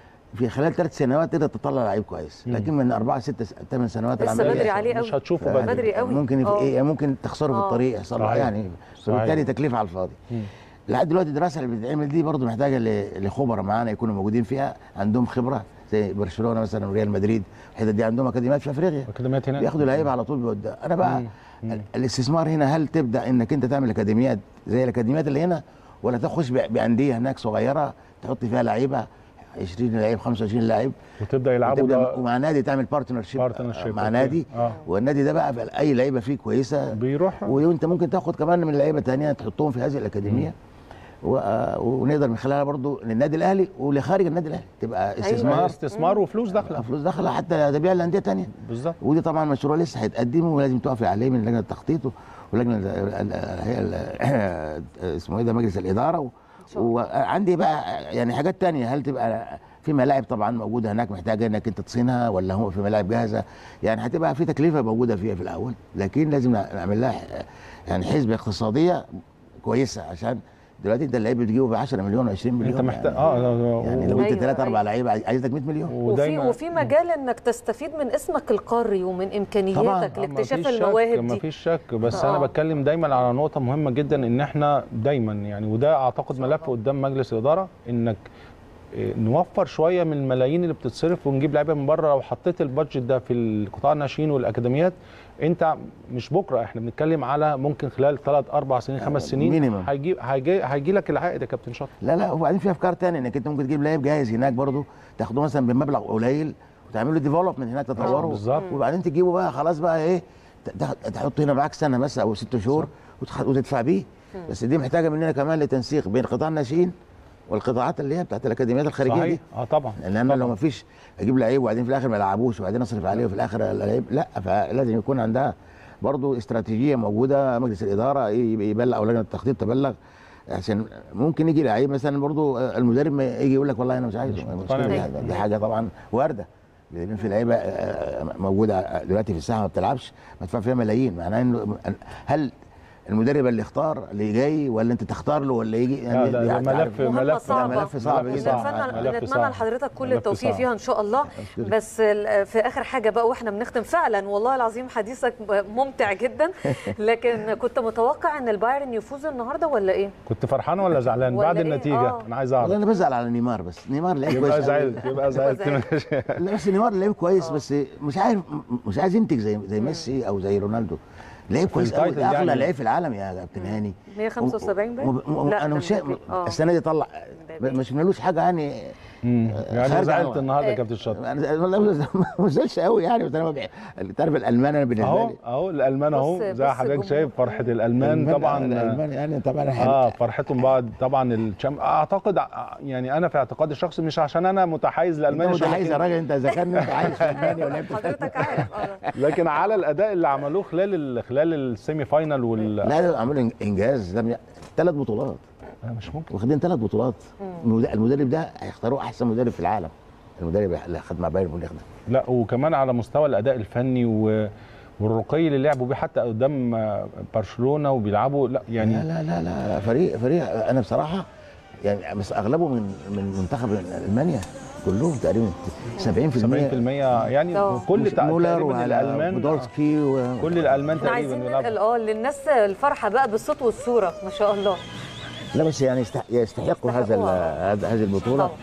في خلال ثلاث سنوات تقدر تطلع لعيب كويس مم. لكن من اربعه ست ثمان سنوات لسه العملية بدري عليه مش قوي هتشوفه يعني بدري قوي ممكن آه. إيه ممكن تخسره في آه. الطريق يحصل له صحيح. يعني صحيح. فبالتالي تكلفه على الفاضي مم. لحد دلوقتي الدراسه اللي بتتعمل دي برضه محتاجه ل- لخبراء معانا يكونوا موجودين فيها عندهم خبره زي برشلونه مثلا وريال مدريد الحتت دي عندهم اكاديميات في افريقيا اكاديميات هناك بياخدوا لعيبه على طول بيودوا انا بقى مم. مم. الاستثمار هنا هل تبدا انك انت تعمل اكاديميات زي الاكاديميات اللي هنا ولا تخش ب- بانديه هناك صغيره تحط فيها لعيبه 20 لعيب 25 لعيب وتبدا يلعبوا وتبدا ده ومع نادي تعمل بارتنرشيب Partnership، مع أوكي. نادي آه. والنادي ده بقى بقى اي لعيبه فيه كويسه بيروح وانت ممكن تاخد كمان من لعيبه تانية تحطهم في هذه الاكاديميه و- آه، ونقدر من خلالها برضو للنادي الاهلي ولخارج النادي الاهلي تبقى استثمار استثمار وفلوس داخله فلوس داخله حتى تبيع لانديه تانية بالظبط ودي طبعا مشروع لسه هيتقدم ولازم توقفي عليه من لجنه التخطيط ولجنه ال- ال- ال- هي ال- اسمه ايه ده مجلس الاداره و- وعندي بقى يعني حاجات تانية هل تبقى في ملاعب طبعا موجوده هناك محتاجه انك انت تصينها ولا هو في ملاعب جاهزه يعني هتبقى في تكلفه موجوده فيها في الاول لكن لازم نعمل لها يعني حسبه اقتصاديه كويسه عشان دلوقتي انت اللعيب بتجيبه ب 10 مليون و20 مليون انت محتاج يعني, اه يعني لو انت أيوة، ثلاث اربع أيوة. لعيبه عايز لك 100 مليون وفي وفي مجال انك تستفيد من اسمك القاري ومن امكانياتك لاكتشاف مفيش المواهب شك دي مفيش شك بس آه. انا بتكلم دايما على نقطه مهمه جدا ان احنا دايما يعني وده اعتقد ملف قدام مجلس الاداره انك إيه، نوفر شويه من الملايين اللي بتتصرف ونجيب لعيبه من بره لو حطيت البادجت ده في القطاع الناشئين والاكاديميات انت مش بكره احنا بنتكلم على ممكن خلال ثلاث اربع سنين خمس سنين مينيمم. هيجي هيجي هيجي لك العائد يا كابتن شاطر لا لا وبعدين في افكار تانية انك انت ممكن تجيب لاعب جاهز هناك برضه تاخده مثلا بمبلغ قليل وتعمل له ديفلوبمنت هناك تطوره بالظبط. وبعدين تجيبه بقى خلاص بقى ايه ت- ت- تحطه هنا معاك سنه بس او ست شهور وتخ- وتدفع بيه بس دي محتاجه مننا كمان لتنسيق بين قطاع الناشئين والقطاعات اللي هي بتاعت الاكاديميات الخارجيه صحيح دي اه طبعا لان انا لو ما فيش اجيب لعيب وبعدين في الاخر ما يلعبوش وبعدين اصرف عليه وفي الاخر اللعيب لا فلازم يكون عندها برضو استراتيجيه موجوده مجلس الاداره ي- يبلغ او لجنه التخطيط تبلغ عشان ممكن يجي لعيب مثلا برضو المدرب ما يجي يقول لك والله انا مش عايزه مقتنع دي, بيه. دي حاجه طبعا وارده لان في لعيبه آه، موجوده دلوقتي في الساحه ما بتلعبش مدفوع فيها ملايين معناه انه هل المدرب اللي اختار اللي جاي ولا انت تختار له ولا يجي لا، لا، ده أنت ملف- عارف. مهمة ملف- صعبة ملف صعب ملف جدا صعب. نتمنى ملف نتمنى صعب. لحضرتك كل ملف التوفيق صعب. فيها ان شاء الله بس ال- في اخر حاجه بقى واحنا بنختم فعلا والله العظيم حديثك ممتع جدا لكن كنت متوقع ان البايرن يفوز النهارده ولا ايه كنت فرحان ولا زعلان ولا بعد إيه؟ النتيجه آه. انا عايز اعرف والله انا بزعل على نيمار بس نيمار لعيب يبقى كويس أوي. زعلت يبقى زعلت لا بس نيمار لعيب كويس بس مش عارف مش عايز ينتج زي زي ميسي او زي رونالدو لعيب كويس قوي التايتل اغلى يعني. لعيب في العالم يا كابتن هاني 175 باين وب- وب- لا، انا ده مش مبابي. آه. السنه دي طلع مش ملوش حاجه يعني مم. يعني خارج زعلت عن- النهارده يا كابتن شاطر انا والله ما زعلش قوي يعني بس انا ما بح- انت عارف الالمان انا بالنسبه اهو لي اهو الالمان بص- اهو زي بص حضرتك الجمهور. شايف فرحه الالمان الألمان- طبعا الالمان يعني طبعا اه فرحتهم بعد طبعا الشام اعتقد ع- يعني انا في اعتقادي الشخصي مش عشان انا متحيز انت لالمانيا شوية، متحيز يا لكن- راجل انت اذا كان انت عايش في المانيا ولعبت في حضرتك عارف اه لكن على الاداء اللي عملوه خلال ال- خلال السيمي فاينال وال لا ده عملوا انجاز ثلاث بطولات أنا مش ممكن واخدين ثلاث بطولات المد- المدرب ده هيختاروه احسن مدرب في العالم المدرب اللي خد مع بايرن ميونخ ده لا وكمان على مستوى الاداء الفني و والرقي اللي لعبوا بيه حتى قدام آه، برشلونه وبيلعبوا لا يعني لا لا لا لا, لا فريق فريق انا بصراحه يعني بس اغلبه من من منتخب المانيا كلهم تقريبا 70% 70% يعني آه. كل مش تق- مولر تقريبا وعلى الالمان بودولسكي و... كل الالمان احنا تقريبا عايزين بيلعبوا ننقل اه للناس الفرحه بقى بالصوت والصوره ما شاء الله لا بس يعني يستح- يستحقوا هذا ال- يستحقوها. هذا- هذه البطوله طبعا.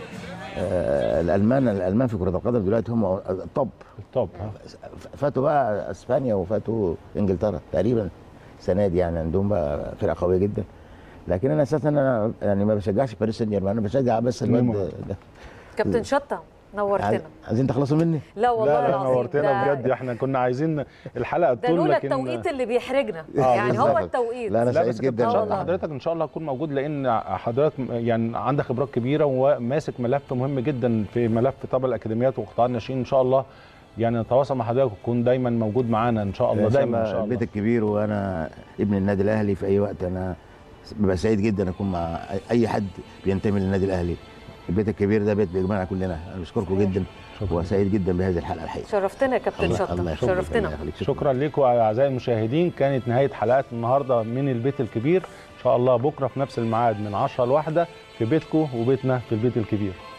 آه الالمان الالمان في كره القدم دلوقتي هم الطب الطب ها. فاتوا بقى اسبانيا وفاتوا انجلترا تقريبا السنه دي يعني عندهم بقى فرقه قويه جدا لكن انا اساسا انا يعني ما بشجعش باريس سان جيرمان انا بشجع بس الواد نيمار. ده كابتن شطه نورتنا عايز- عايزين تخلصوا مني لا والله لا لا العظيم نورتنا ده- بجد احنا كنا عايزين الحلقه ده تطول لولا لكن التوقيت اللي بيحرجنا آه، يعني هو بالظبط. التوقيت لا، أنا لا سعيد بس كابتن جدا شطة والله. حضرتك ان شاء الله هكون موجود لان حضرتك يعني عندك خبرات كبيره وماسك ملف مهم جدا في ملف طبعا الاكاديميات وقطاع الناشئين ان شاء الله يعني نتواصل مع حضرتك وتكون دايما موجود معانا ان شاء الله دايما ان شاء البيت الله الكبير وانا ابن النادي الاهلي في اي وقت انا ببقى سعيد جدا اكون مع اي حد بينتمي للنادي الاهلي البيت الكبير ده بيت بيجمعنا كلنا انا بشكركم جدا وسعيد جدا بهذه الحلقه الحقيقه شرفتنا يا كابتن الله- شطه الله يخليك، الله شرفتنا يخليك. شكرا لكم اعزائي المشاهدين كانت نهايه حلقات النهارده من البيت الكبير ان شاء الله بكره في نفس الميعاد من 10 لواحده في بيتكم وبيتنا في البيت الكبير